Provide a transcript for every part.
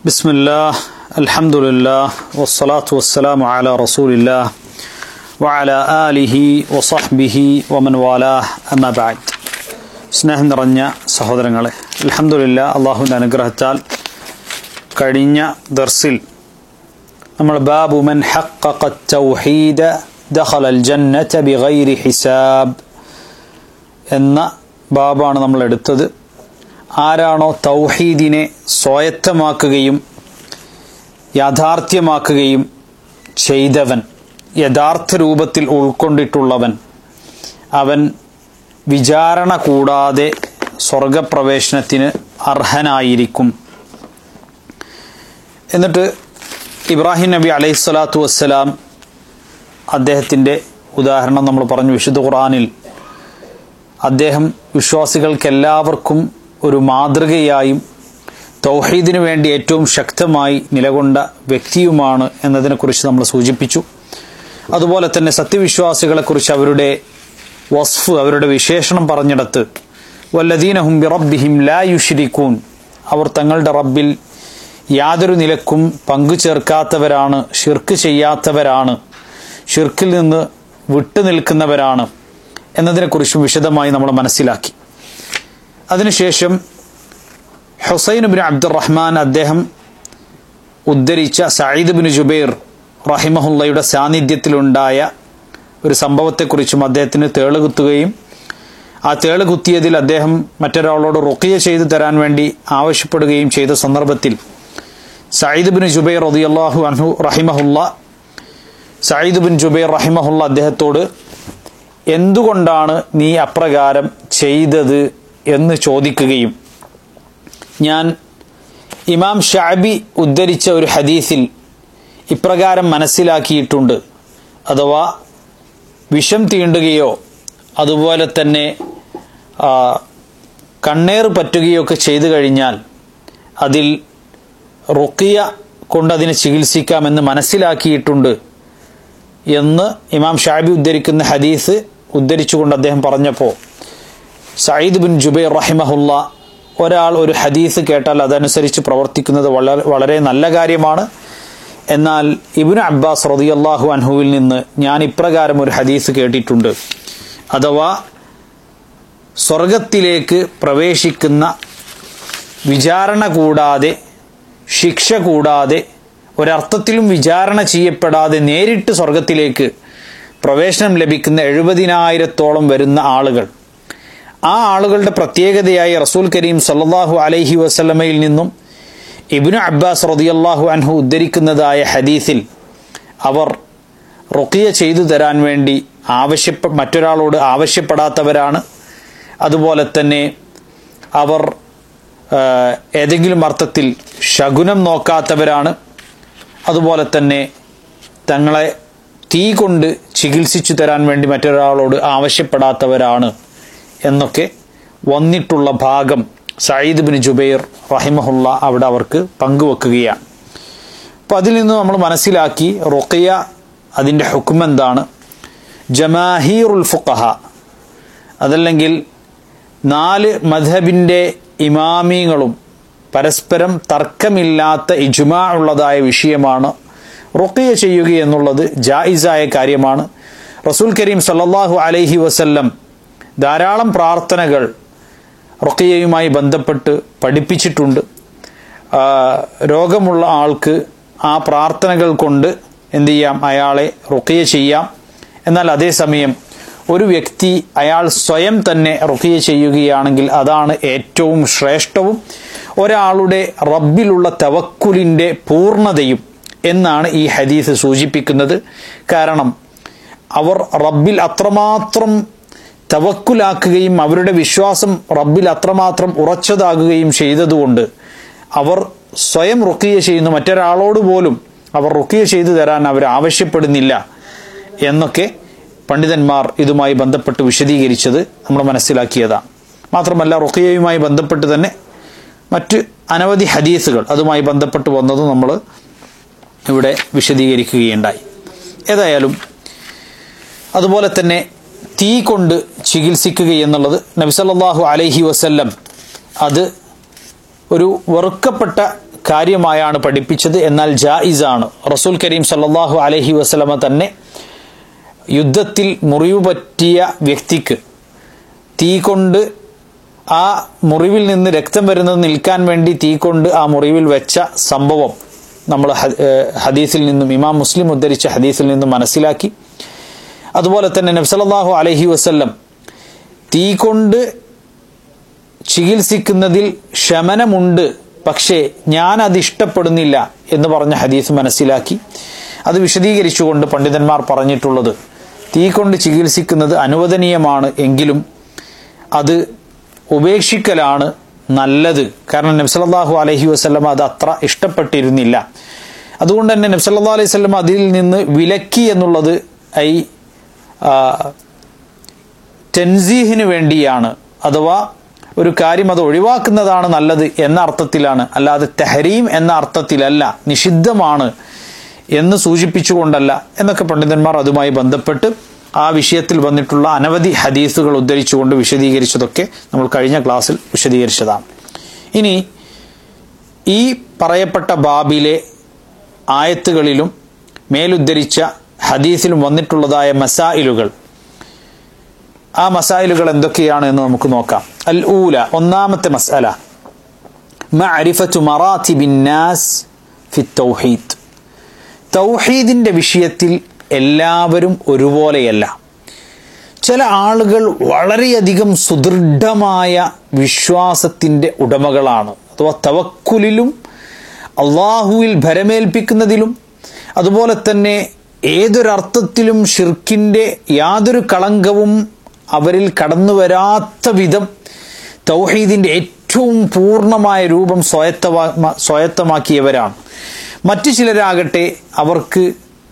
بسم الله الحمد لله والصلاة والسلام على رسول الله وعلى آله وصحبه ومن والاه أما بعد സ്നേഹം നിറഞ്ഞ സഹോദരങ്ങളെ അലഹമുല്ല അള്ളാഹുവിൻ്റെ അനുഗ്രഹത്താൽ കഴിഞ്ഞ ദർസിൽ നമ്മൾ ബാബു മൻ ഹഖഖ തൗഹീദ ദഖല അൽ ജന്നത ബിഗൈരി ഹിസാബ് എന്ന ബാബാണ് നമ്മൾ എടുത്തത് ആരാണോ തൗഹീദിനെ സ്വായത്തമാക്കുകയും യാഥാർത്ഥ്യമാക്കുകയും ചെയ്തവൻ യഥാർത്ഥ രൂപത്തിൽ ഉൾക്കൊണ്ടിട്ടുള്ളവൻ അവൻ വിചാരണ കൂടാതെ സ്വർഗപ്രവേശനത്തിന് അർഹനായിരിക്കും എന്നിട്ട് ഇബ്രാഹിം നബി അലൈഹി സ്വലാത്തു വസ്സലാം അദ്ദേഹത്തിൻ്റെ ഉദാഹരണം നമ്മൾ പറഞ്ഞു വിശുദ്ധ ഖുറാനിൽ അദ്ദേഹം വിശ്വാസികൾക്കെല്ലാവർക്കും ഒരു മാതൃകയായും തൗഹീദിനു വേണ്ടി ഏറ്റവും ശക്തമായി നിലകൊണ്ട വ്യക്തിയുമാണ് എന്നതിനെക്കുറിച്ച് നമ്മൾ സൂചിപ്പിച്ചു അതുപോലെ തന്നെ സത്യവിശ്വാസികളെക്കുറിച്ച് അവരുടെ വസ്ഫ് അവരുടെ വിശേഷണം പറഞ്ഞിടത്ത് വല്ലദീനഹും ബി റബ്ബിഹിം ലാ യുഷിരിക്കൂൻ അവർ തങ്ങളുടെ റബ്ബിൽ യാതൊരു നിലക്കും പങ്കു ചേർക്കാത്തവരാണ് ഷിർക്ക് ചെയ്യാത്തവരാണ് ഷിർക്കിൽ നിന്ന് വിട്ടുനിൽക്കുന്നവരാണ് എന്നതിനെക്കുറിച്ചും വിശദമായി നമ്മൾ മനസ്സിലാക്കി അതിനുശേഷം ഹുസൈൻ ബിൻ അബ്ദുറഹ്മാൻ അദ്ദേഹം ഉദ്ധരിച്ച സയ്യിദ് ബിൻ ജുബൈർ റഹിമഹുല്ലയുടെ സാന്നിധ്യത്തിലുണ്ടായ ഒരു സംഭവത്തെക്കുറിച്ചും അദ്ദേഹത്തിന് തേളുകുത്തുകയും ആ തേള് കുത്തിയതിൽ അദ്ദേഹം മറ്റൊരാളോട് റുക്കിയ ചെയ്തു തരാൻ വേണ്ടി ആവശ്യപ്പെടുകയും ചെയ്ത സന്ദർഭത്തിൽ സയ്യിദ് ബിൻ ജുബൈർ റതിയല്ലാഹു അൻഹു റഹിമഹുല്ല സയ്യിദ് ബിൻ ജുബൈർ റഹിമഹുല്ല അദ്ദേഹത്തോട് എന്തുകൊണ്ടാണ് നീ അപ്രകാരം ചെയ്തത് എന്ന് ചോദിക്കുകയും ഞാൻ ഇമാം ഷാബി ഉദ്ധരിച്ച ഒരു ഹദീസിൽ ഇപ്രകാരം മനസ്സിലാക്കിയിട്ടുണ്ട് അഥവാ വിഷം തീണ്ടുകയോ അതുപോലെ തന്നെ കണ്ണേർ പറ്റുകയോ ഒക്കെ ചെയ്തു കഴിഞ്ഞാൽ അതിൽ റുക്കിയ കൊണ്ടതിനെ ചികിത്സിക്കാമെന്ന് മനസ്സിലാക്കിയിട്ടുണ്ട് എന്ന് ഇമാം ഷാബി ഉദ്ധരിക്കുന്ന ഹദീസ് ഉദ്ധരിച്ചുകൊണ്ട് അദ്ദേഹം പറഞ്ഞപ്പോൾ സയ്യിദ് ബിൻ ജുബൈർ റഹിമഹുല്ല ഒരാൾ ഒരു ഹദീസ് കേട്ടാൽ അതനുസരിച്ച് പ്രവർത്തിക്കുന്നത് വളരെ വളരെ നല്ല കാര്യമാണ് എന്നാൽ ഇബിന് അബ്ബാസ് റതിയല്ലാഹു അൻഹുവിൽ നിന്ന് ഞാൻ ഇപ്രകാരം ഒരു ഹദീസ് കേട്ടിട്ടുണ്ട് അഥവാ സ്വർഗത്തിലേക്ക് പ്രവേശിക്കുന്ന വിചാരണ കൂടാതെ ശിക്ഷ കൂടാതെ ഒരർത്ഥത്തിലും വിചാരണ ചെയ്യപ്പെടാതെ നേരിട്ട് സ്വർഗത്തിലേക്ക് പ്രവേശനം ലഭിക്കുന്ന എഴുപതിനായിരത്തോളം വരുന്ന ആളുകൾ ആ ആളുകളുടെ പ്രത്യേകതയായി റസൂൽ കരീം സല്ലാഹു അലൈഹി വസ്ലമയിൽ നിന്നും ഇബിനു അബ്ബാസ് റതിയല്ലാഹു അൻഹു ഉദ്ധരിക്കുന്നതായ ഹദീസിൽ അവർ റുക്കിയ ചെയ്തു തരാൻ വേണ്ടി ആവശ്യപ്പെ മറ്റൊരാളോട് ആവശ്യപ്പെടാത്തവരാണ് അതുപോലെ തന്നെ അവർ ഏതെങ്കിലും അർത്ഥത്തിൽ ശകുനം നോക്കാത്തവരാണ് അതുപോലെ തന്നെ തങ്ങളെ തീ കൊണ്ട് ചികിത്സിച്ചു തരാൻ വേണ്ടി മറ്റൊരാളോട് ആവശ്യപ്പെടാത്തവരാണ് എന്നൊക്കെ വന്നിട്ടുള്ള ഭാഗം സയ്യിദ് ബിൻ ജുബൈർ റഹിമഹുല്ല അവിടെ അവർക്ക് പങ്കുവെക്കുകയാണ് അപ്പോൾ അതിൽ നിന്ന് നമ്മൾ മനസ്സിലാക്കി റുഖിയ അതിൻ്റെ ഹുക്കം എന്താണ് ജമാഹീറുൽ ഫുഖഹ അതല്ലെങ്കിൽ നാല് മധബിൻ്റെ ഇമാമിങ്ങളും പരസ്പരം തർക്കമില്ലാത്ത ഇജുമാ ഉള്ളതായ വിഷയമാണ് റുഖിയ ചെയ്യുക എന്നുള്ളത് ജായിസായ കാര്യമാണ് റസൂൽ കരീം സല്ലാഹു അലൈഹി വസല്ലം ധാരാളം പ്രാർത്ഥനകൾ റുഖിയയുമായി ബന്ധപ്പെട്ട് പഠിപ്പിച്ചിട്ടുണ്ട് രോഗമുള്ള ആൾക്ക് ആ പ്രാർത്ഥനകൾ കൊണ്ട് എന്ത് ചെയ്യാം അയാളെ റുഖിയ ചെയ്യാം എന്നാൽ അതേസമയം ഒരു വ്യക്തി അയാൾ സ്വയം തന്നെ റുഖിയ ചെയ്യുകയാണെങ്കിൽ അതാണ് ഏറ്റവും ശ്രേഷ്ഠവും ഒരാളുടെ റബ്ബിലുള്ള തവക്കുലിൻ്റെ പൂർണ്ണതയും എന്നാണ് ഈ ഹദീസ് സൂചിപ്പിക്കുന്നത് കാരണം അവർ റബ്ബിൽ അത്രമാത്രം തവക്കുലാക്കുകയും അവരുടെ വിശ്വാസം റബ്ബിൽ അത്രമാത്രം ഉറച്ചതാകുകയും ചെയ്തതുകൊണ്ട് അവർ സ്വയം റുക്കിയ ചെയ്യുന്ന മറ്റൊരാളോട് പോലും അവർ റുക്കിയ ചെയ്തു തരാൻ അവർ ആവശ്യപ്പെടുന്നില്ല എന്നൊക്കെ പണ്ഡിതന്മാർ ഇതുമായി ബന്ധപ്പെട്ട് വിശദീകരിച്ചത് നമ്മൾ മനസ്സിലാക്കിയതാണ് മാത്രമല്ല റുക്കിയയുമായി ബന്ധപ്പെട്ട് തന്നെ മറ്റ് അനവധി ഹദീസുകൾ അതുമായി ബന്ധപ്പെട്ട് വന്നതും നമ്മൾ ഇവിടെ വിശദീകരിക്കുകയുണ്ടായി ഏതായാലും അതുപോലെ തന്നെ തീ കൊണ്ട് ചികിത്സിക്കുക എന്നുള്ളത് നബിസല്ലാഹു അലൈഹി വസല്ലം അത് ഒരു വെറുക്കപ്പെട്ട കാര്യമായാണ് പഠിപ്പിച്ചത് എന്നാൽ ജായിസാണ് റസൂൽ കരീം സല്ലാഹു അലഹി വസ്ലമ തന്നെ യുദ്ധത്തിൽ മുറിവ് പറ്റിയ വ്യക്തിക്ക് തീ കൊണ്ട് ആ മുറിവിൽ നിന്ന് രക്തം വരുന്നത് നിൽക്കാൻ വേണ്ടി തീ കൊണ്ട് ആ മുറിവിൽ വെച്ച സംഭവം നമ്മൾ ഹദീസിൽ നിന്നും ഇമാം മുസ്ലിം ഉദ്ധരിച്ച ഹദീസിൽ നിന്നും മനസ്സിലാക്കി അതുപോലെ തന്നെ നബ്സലാഹു അലഹി വസ്ല്ലം തീ കൊണ്ട് ചികിത്സിക്കുന്നതിൽ ശമനമുണ്ട് പക്ഷേ ഞാൻ അത് ഇഷ്ടപ്പെടുന്നില്ല എന്ന് പറഞ്ഞ ഹദീസ് മനസ്സിലാക്കി അത് വിശദീകരിച്ചുകൊണ്ട് പണ്ഡിതന്മാർ പറഞ്ഞിട്ടുള്ളത് തീ കൊണ്ട് ചികിത്സിക്കുന്നത് അനുവദനീയമാണ് എങ്കിലും അത് ഉപേക്ഷിക്കലാണ് നല്ലത് കാരണം നബ്സല്ലാഹു അലഹി വസ്ലം അത് അത്ര ഇഷ്ടപ്പെട്ടിരുന്നില്ല അതുകൊണ്ട് തന്നെ നബ്സല്ലാ അലൈഹി സ്വലം അതിൽ നിന്ന് വിലക്കി എന്നുള്ളത് ഐ ടെൻസീഹിന് വേണ്ടിയാണ് അഥവാ ഒരു കാര്യം അത് ഒഴിവാക്കുന്നതാണ് നല്ലത് എന്ന അർത്ഥത്തിലാണ് അല്ലാതെ തെഹരീം എന്ന അർത്ഥത്തിലല്ല നിഷിദ്ധമാണ് എന്ന് സൂചിപ്പിച്ചുകൊണ്ടല്ല എന്നൊക്കെ പണ്ഡിതന്മാർ അതുമായി ബന്ധപ്പെട്ട് ആ വിഷയത്തിൽ വന്നിട്ടുള്ള അനവധി ഹദീസുകൾ ഉദ്ധരിച്ചുകൊണ്ട് വിശദീകരിച്ചതൊക്കെ നമ്മൾ കഴിഞ്ഞ ക്ലാസ്സിൽ വിശദീകരിച്ചതാണ് ഇനി ഈ പറയപ്പെട്ട ബാബിലെ ആയത്തുകളിലും മേലുദ്ധരിച്ച ഹദീസിലും വന്നിട്ടുള്ളതായ മസായിലുകൾ ആ മസായിലുകൾ എന്തൊക്കെയാണ് എന്ന് നമുക്ക് നോക്കാം അൽ ഊല ഒന്നാമത്തെ മസാല മഅരിഫത്തു മറാത്തിബിൻ നാസ് ഫി തൗഹീദ് തൗഹീദിന്റെ വിഷയത്തിൽ എല്ലാവരും ഒരുപോലെയല്ല ചില ആളുകൾ വളരെയധികം സുദൃഢമായ വിശ്വാസത്തിന്റെ ഉടമകളാണ് അഥവാ തവക്കുലിലും അള്ളാഹുവിൽ ഭരമേൽപ്പിക്കുന്നതിലും അതുപോലെ തന്നെ ഏതൊരർത്ഥത്തിലും ഷിർക്കിന്റെ യാതൊരു കളങ്കവും അവരിൽ കടന്നു വരാത്ത വിധം തൗഹീദിന്റെ ഏറ്റവും പൂർണ്ണമായ രൂപം സ്വായത്തമാ സ്വായത്തമാക്കിയവരാണ് മറ്റു ചിലരാകട്ടെ അവർക്ക്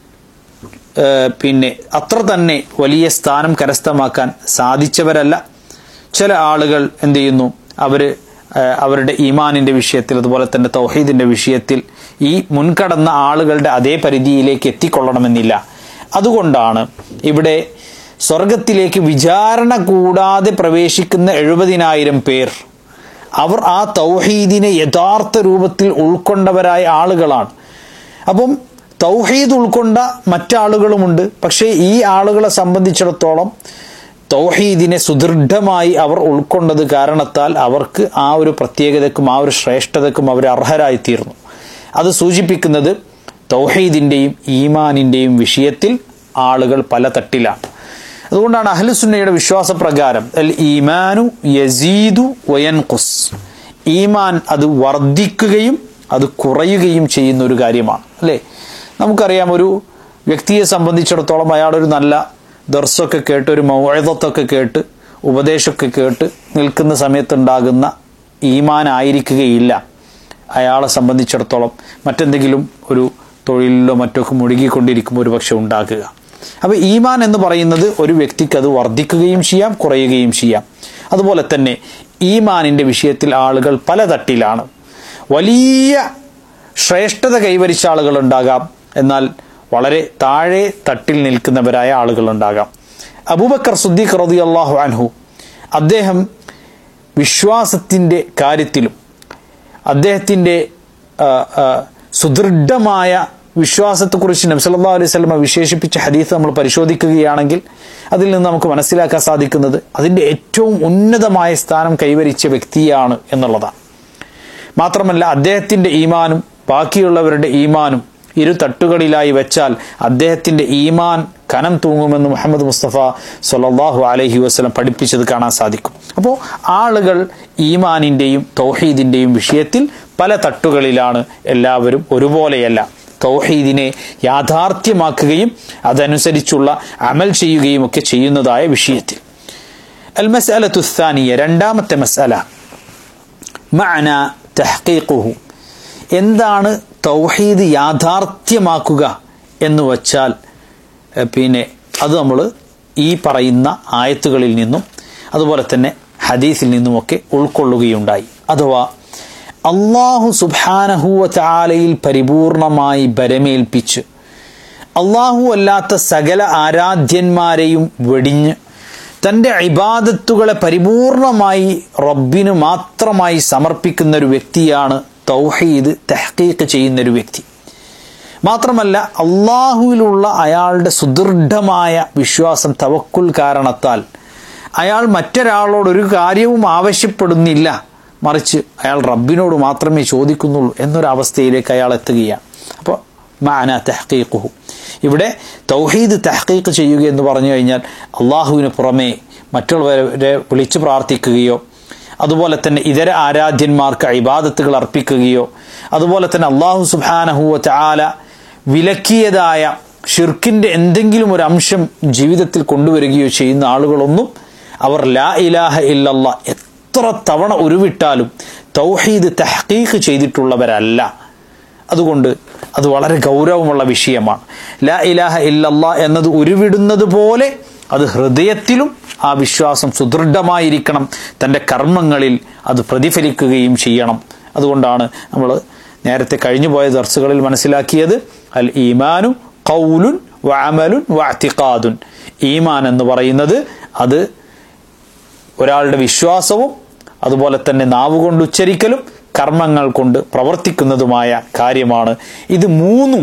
പിന്നെ അത്ര തന്നെ വലിയ സ്ഥാനം കരസ്ഥമാക്കാൻ സാധിച്ചവരല്ല ചില ആളുകൾ എന്ത് ചെയ്യുന്നു അവർ അവരുടെ ഈമാനിന്റെ വിഷയത്തിൽ അതുപോലെ തന്നെ തൗഹീദിന്റെ വിഷയത്തിൽ ഈ മുൻകടന്ന ആളുകളുടെ അതേ പരിധിയിലേക്ക് എത്തിക്കൊള്ളണമെന്നില്ല അതുകൊണ്ടാണ് ഇവിടെ സ്വർഗത്തിലേക്ക് വിചാരണ കൂടാതെ പ്രവേശിക്കുന്ന എഴുപതിനായിരം പേർ അവർ ആ തൗഹീദിനെ യഥാർത്ഥ രൂപത്തിൽ ഉൾക്കൊണ്ടവരായ ആളുകളാണ് അപ്പം തൗഹീദ് ഉൾക്കൊണ്ട മറ്റാളുകളുമുണ്ട് പക്ഷേ ഈ ആളുകളെ സംബന്ധിച്ചിടത്തോളം തൗഹീദിനെ സുദൃഢമായി അവർ ഉൾക്കൊണ്ടത് കാരണത്താൽ അവർക്ക് ആ ഒരു പ്രത്യേകതക്കും ആ ഒരു ശ്രേഷ്ഠതക്കും അവർ അർഹരായിത്തീർന്നു അത് സൂചിപ്പിക്കുന്നത് തൗഹീദിന്റെയും ഈമാനിന്റെയും വിഷയത്തിൽ ആളുകൾ പല തട്ടിലാണ് അതുകൊണ്ടാണ് അഹ്ലുസുന്നയുടെ വിശ്വാസപ്രകാരം അൽ ഈമാനു യസീദു വയൻകുസ് ഈമാൻ അത് വർദ്ധിക്കുകയും അത് കുറയുകയും ചെയ്യുന്ന ഒരു കാര്യമാണ് അല്ലേ നമുക്കറിയാം ഒരു വ്യക്തിയെ സംബന്ധിച്ചിടത്തോളം അയാളൊരു നല്ല ദർശമൊക്കെ കേട്ട് ഒരു മൗഴത്തൊക്കെ കേട്ട് ഉപദേശമൊക്കെ കേട്ട് നിൽക്കുന്ന സമയത്തുണ്ടാകുന്ന ഈമാനായിരിക്കുകയില്ല അയാളെ സംബന്ധിച്ചിടത്തോളം മറ്റെന്തെങ്കിലും ഒരു തൊഴിലിലോ മറ്റൊക്കെ മുഴുകിക്കൊണ്ടിരിക്കുമ്പോൾ ഒരു പക്ഷെ ഉണ്ടാക്കുക അപ്പോൾ ഈമാൻ എന്ന് പറയുന്നത് ഒരു വ്യക്തിക്ക് അത് വർദ്ധിക്കുകയും ചെയ്യാം കുറയുകയും ചെയ്യാം അതുപോലെ തന്നെ ഈമാനിന്റെ വിഷയത്തിൽ ആളുകൾ പല തട്ടിലാണ് വലിയ ശ്രേഷ്ഠത കൈവരിച്ച ആളുകൾ ഉണ്ടാകാം എന്നാൽ വളരെ താഴെ തട്ടിൽ നിൽക്കുന്നവരായ ആളുകൾ ഉണ്ടാകാം അബൂബക്കർ സുദ്ദീഖ് റതി അള്ളാഹു അൻഹു അദ്ദേഹം വിശ്വാസത്തിൻ്റെ കാര്യത്തിലും അദ്ദേഹത്തിൻ്റെ സുദൃഢമായ വിശ്വാസത്തെക്കുറിച്ച് നബ്സല്ലാ അലൈഹി സ്വലമ വിശേഷിപ്പിച്ച ഹദീസ് നമ്മൾ പരിശോധിക്കുകയാണെങ്കിൽ അതിൽ നിന്ന് നമുക്ക് മനസ്സിലാക്കാൻ സാധിക്കുന്നത് അതിൻ്റെ ഏറ്റവും ഉന്നതമായ സ്ഥാനം കൈവരിച്ച വ്യക്തിയാണ് എന്നുള്ളതാണ് മാത്രമല്ല അദ്ദേഹത്തിൻ്റെ ഈമാനും ബാക്കിയുള്ളവരുടെ ഈമാനും ഇരു തട്ടുകളിലായി വെച്ചാൽ അദ്ദേഹത്തിന്റെ ഈമാൻ കനം തൂങ്ങുമെന്ന് മുഹമ്മദ് മുസ്തഫ സൊല്ലാഹു അലഹി വസ്ലം പഠിപ്പിച്ചത് കാണാൻ സാധിക്കും അപ്പോൾ ആളുകൾ ഈമാനിന്റെയും തൗഹീദിന്റെയും വിഷയത്തിൽ പല തട്ടുകളിലാണ് എല്ലാവരും ഒരുപോലെയല്ല തൗഹീദിനെ യാഥാർത്ഥ്യമാക്കുകയും അതനുസരിച്ചുള്ള അമൽ ചെയ്യുകയും ഒക്കെ ചെയ്യുന്നതായ വിഷയത്തിൽ അൽ മസ്അല തുസ്ഥാനിയ രണ്ടാമത്തെ മസ്അല മഅന തഹ്ഖീഖുഹു എന്താണ് തൗഹീദ് യാഥാർത്ഥ്യമാക്കുക എന്ന് വച്ചാൽ പിന്നെ അത് നമ്മൾ ഈ പറയുന്ന ആയത്തുകളിൽ നിന്നും അതുപോലെ തന്നെ ഹദീസിൽ നിന്നുമൊക്കെ ഉൾക്കൊള്ളുകയുണ്ടായി അഥവാ അള്ളാഹു സുബാനഹുവ ചാലയിൽ പരിപൂർണമായി ബരമേൽപ്പിച്ച് അള്ളാഹു അല്ലാത്ത സകല ആരാധ്യന്മാരെയും വെടിഞ്ഞ് തൻ്റെ ഇബാദത്തുകളെ പരിപൂർണമായി റബ്ബിന് മാത്രമായി സമർപ്പിക്കുന്ന ഒരു വ്യക്തിയാണ് തൗഹീദ് തെഹ്ക്കീക്ക് ചെയ്യുന്നൊരു വ്യക്തി മാത്രമല്ല അള്ളാഹുവിലുള്ള അയാളുടെ സുദൃഢമായ വിശ്വാസം തവക്കുൽ കാരണത്താൽ അയാൾ മറ്റൊരാളോട് ഒരു കാര്യവും ആവശ്യപ്പെടുന്നില്ല മറിച്ച് അയാൾ റബ്ബിനോട് മാത്രമേ ചോദിക്കുന്നുള്ളൂ എന്നൊരവസ്ഥയിലേക്ക് അയാൾ എത്തുകയാണ് അപ്പോൾ മാന തെഹ്ക്കീഖുഹു ഇവിടെ തൗഹീദ് തെഹ്ക്കീഖ് ചെയ്യുക എന്ന് പറഞ്ഞു കഴിഞ്ഞാൽ അള്ളാഹുവിന് പുറമേ മറ്റുള്ളവരെ വിളിച്ചു പ്രാർത്ഥിക്കുകയോ അതുപോലെ തന്നെ ഇതര ആരാധ്യന്മാർക്ക് ഇബാദത്തുകൾ അർപ്പിക്കുകയോ അതുപോലെ തന്നെ അള്ളാഹു സുബാനഹുവ ചാല വിലക്കിയതായ ഷിർക്കിന്റെ എന്തെങ്കിലും ഒരു അംശം ജീവിതത്തിൽ കൊണ്ടുവരികയോ ചെയ്യുന്ന ആളുകളൊന്നും അവർ ലാ ഇലാഹ ഇല്ലല്ല എത്ര തവണ ഉരുവിട്ടാലും തൗഹീദ് തഹ്ക്കീഖ് ചെയ്തിട്ടുള്ളവരല്ല അതുകൊണ്ട് അത് വളരെ ഗൗരവമുള്ള വിഷയമാണ് ലാ ഇലാഹ ഇല്ലല്ല എന്നത് ഉരുവിടുന്നത് പോലെ അത് ഹൃദയത്തിലും ആ വിശ്വാസം സുദൃഢമായിരിക്കണം തൻ്റെ കർമ്മങ്ങളിൽ അത് പ്രതിഫലിക്കുകയും ചെയ്യണം അതുകൊണ്ടാണ് നമ്മൾ നേരത്തെ കഴിഞ്ഞുപോയ ദർസുകളിൽ മനസ്സിലാക്കിയത് അൽ ഈമാനു കൗലുൻ വഅമലുൻ വഅത്തിഖാദുൻ ഈമാൻ എന്ന് പറയുന്നത് അത് ഒരാളുടെ വിശ്വാസവും അതുപോലെ തന്നെ നാവ് കൊണ്ട് ഉച്ചരിക്കലും കർമ്മങ്ങൾ കൊണ്ട് പ്രവർത്തിക്കുന്നതുമായ കാര്യമാണ് ഇത് മൂന്നും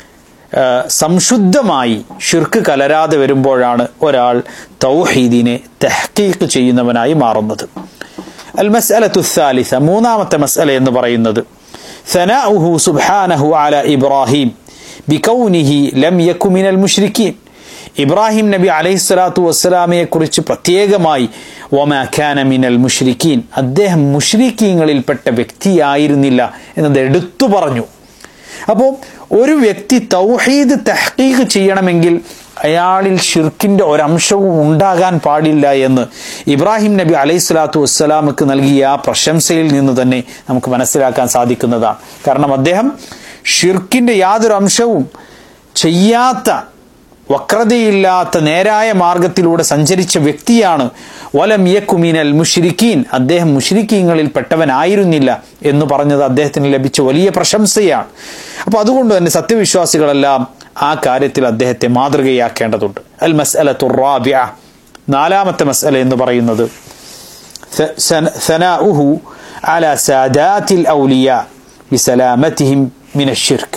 സംശുദ്ധമായി ഷിർക്ക് കലരാതെ വരുമ്പോഴാണ് ഒരാൾ തൗഹീദിനെ തെഹ്ക്കീക്ക് ചെയ്യുന്നവനായി മാറുന്നത് അൽ മസ്അലത്തു സാലിസ മൂന്നാമത്തെ മസ്അല എന്ന് പറയുന്നത് ثناؤه سبحانه على إبراهيم بكونه لم يكن من المشركين ഇബ്രാഹിം നബി അലൈഹി സ്വലാത്തു വസ്സലാമയെ കുറിച്ച് പ്രത്യേകമായി ഒമാഖാന മിനൽ മുഷ്രിഖീൻ അദ്ദേഹം മുഷ്രിഖീങ്ങളിൽപ്പെട്ട വ്യക്തിയായിരുന്നില്ല എന്നത് എടുത്തു പറഞ്ഞു അപ്പോൾ ഒരു വ്യക്തി തൗഹീദ് തഹ്ക്കീഖ് ചെയ്യണമെങ്കിൽ അയാളിൽ ഷിർക്കിന്റെ ഒരംശവും ഉണ്ടാകാൻ പാടില്ല എന്ന് ഇബ്രാഹിം നബി അലൈഹി സ്വലാത്തു വസ്സലാമക്ക് നൽകിയ ആ പ്രശംസയിൽ നിന്ന് തന്നെ നമുക്ക് മനസ്സിലാക്കാൻ സാധിക്കുന്നതാണ് കാരണം അദ്ദേഹം ഷിർക്കിന്റെ യാതൊരു അംശവും ചെയ്യാത്ത വക്രതയില്ലാത്ത നേരായ മാർഗത്തിലൂടെ സഞ്ചരിച്ച വ്യക്തിയാണ് വലം യക്കുമീനൽ മുഷിരിക്കീൻ അദ്ദേഹം മുഷിരിക്കീങ്ങളിൽ പെട്ടവനായിരുന്നില്ല എന്ന് പറഞ്ഞത് അദ്ദേഹത്തിന് ലഭിച്ച വലിയ പ്രശംസയാണ് അപ്പോൾ അതുകൊണ്ട് തന്നെ സത്യവിശ്വാസികളെല്ലാം ആ കാര്യത്തിൽ അദ്ദേഹത്തെ മാതൃകയാക്കേണ്ടതുണ്ട് അൽ മസ്അല തുറാബ്യ നാലാമത്തെ മസ്അല എന്ന് പറയുന്നത് സനാഉഹു അല സാദാത്തിൽ ഔലിയ ബിസലാമത്തിഹിം മിനഷിർക്ക്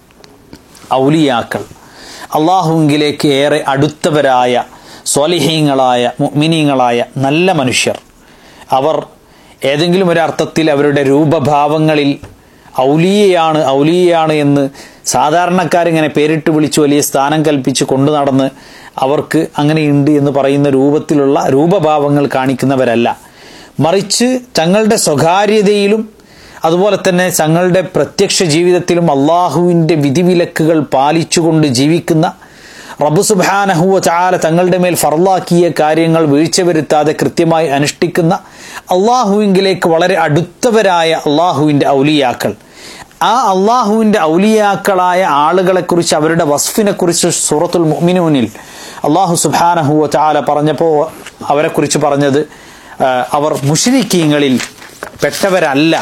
ഔലിയാക്കൾ അള്ളാഹുവിലേക്ക് ഏറെ അടുത്തവരായ സ്വലിഹീങ്ങളായ മുഅ്മിനീങ്ങളായ നല്ല മനുഷ്യർ അവർ ഏതെങ്കിലും ഒരു അർത്ഥത്തിൽ അവരുടെ രൂപഭാവങ്ങളിൽ ഔലിയയാണ് ഔലിയയാണ് എന്ന് സാധാരണക്കാരിങ്ങനെ പേരിട്ട് വിളിച്ച് വലിയ സ്ഥാനം കൽപ്പിച്ച് കൊണ്ടു നടന്ന് അവർക്ക് അങ്ങനെയുണ്ട് എന്ന് പറയുന്ന രൂപത്തിലുള്ള രൂപഭാവങ്ങൾ കാണിക്കുന്നവരല്ല മറിച്ച് തങ്ങളുടെ സ്വകാര്യതയിലും അതുപോലെ തന്നെ തങ്ങളുടെ പ്രത്യക്ഷ ജീവിതത്തിലും അള്ളാഹുവിൻ്റെ വിധിവിലക്കുകൾ പാലിച്ചുകൊണ്ട് ജീവിക്കുന്ന റബ്ബു സുബാനഹുവ ചാല തങ്ങളുടെ മേൽ ഫർലാക്കിയ കാര്യങ്ങൾ വീഴ്ച വരുത്താതെ കൃത്യമായി അനുഷ്ഠിക്കുന്ന അള്ളാഹുവിങ്കിലേക്ക് വളരെ അടുത്തവരായ അള്ളാഹുവിൻ്റെ ഔലിയാക്കൾ ആ അള്ളാഹുവിൻ്റെ ഔലിയാക്കളായ ആളുകളെക്കുറിച്ച് അവരുടെ വസ്ഫിനെക്കുറിച്ച് സൂറത്തുൽ മുഅ്മിനൂനിൽ അള്ളാഹു സുബാനഹുവ ചാല പറഞ്ഞപ്പോൾ അവരെക്കുറിച്ച് പറഞ്ഞത് അവർ മുഷരിക്കീങ്ങളിൽ പെട്ടവരല്ല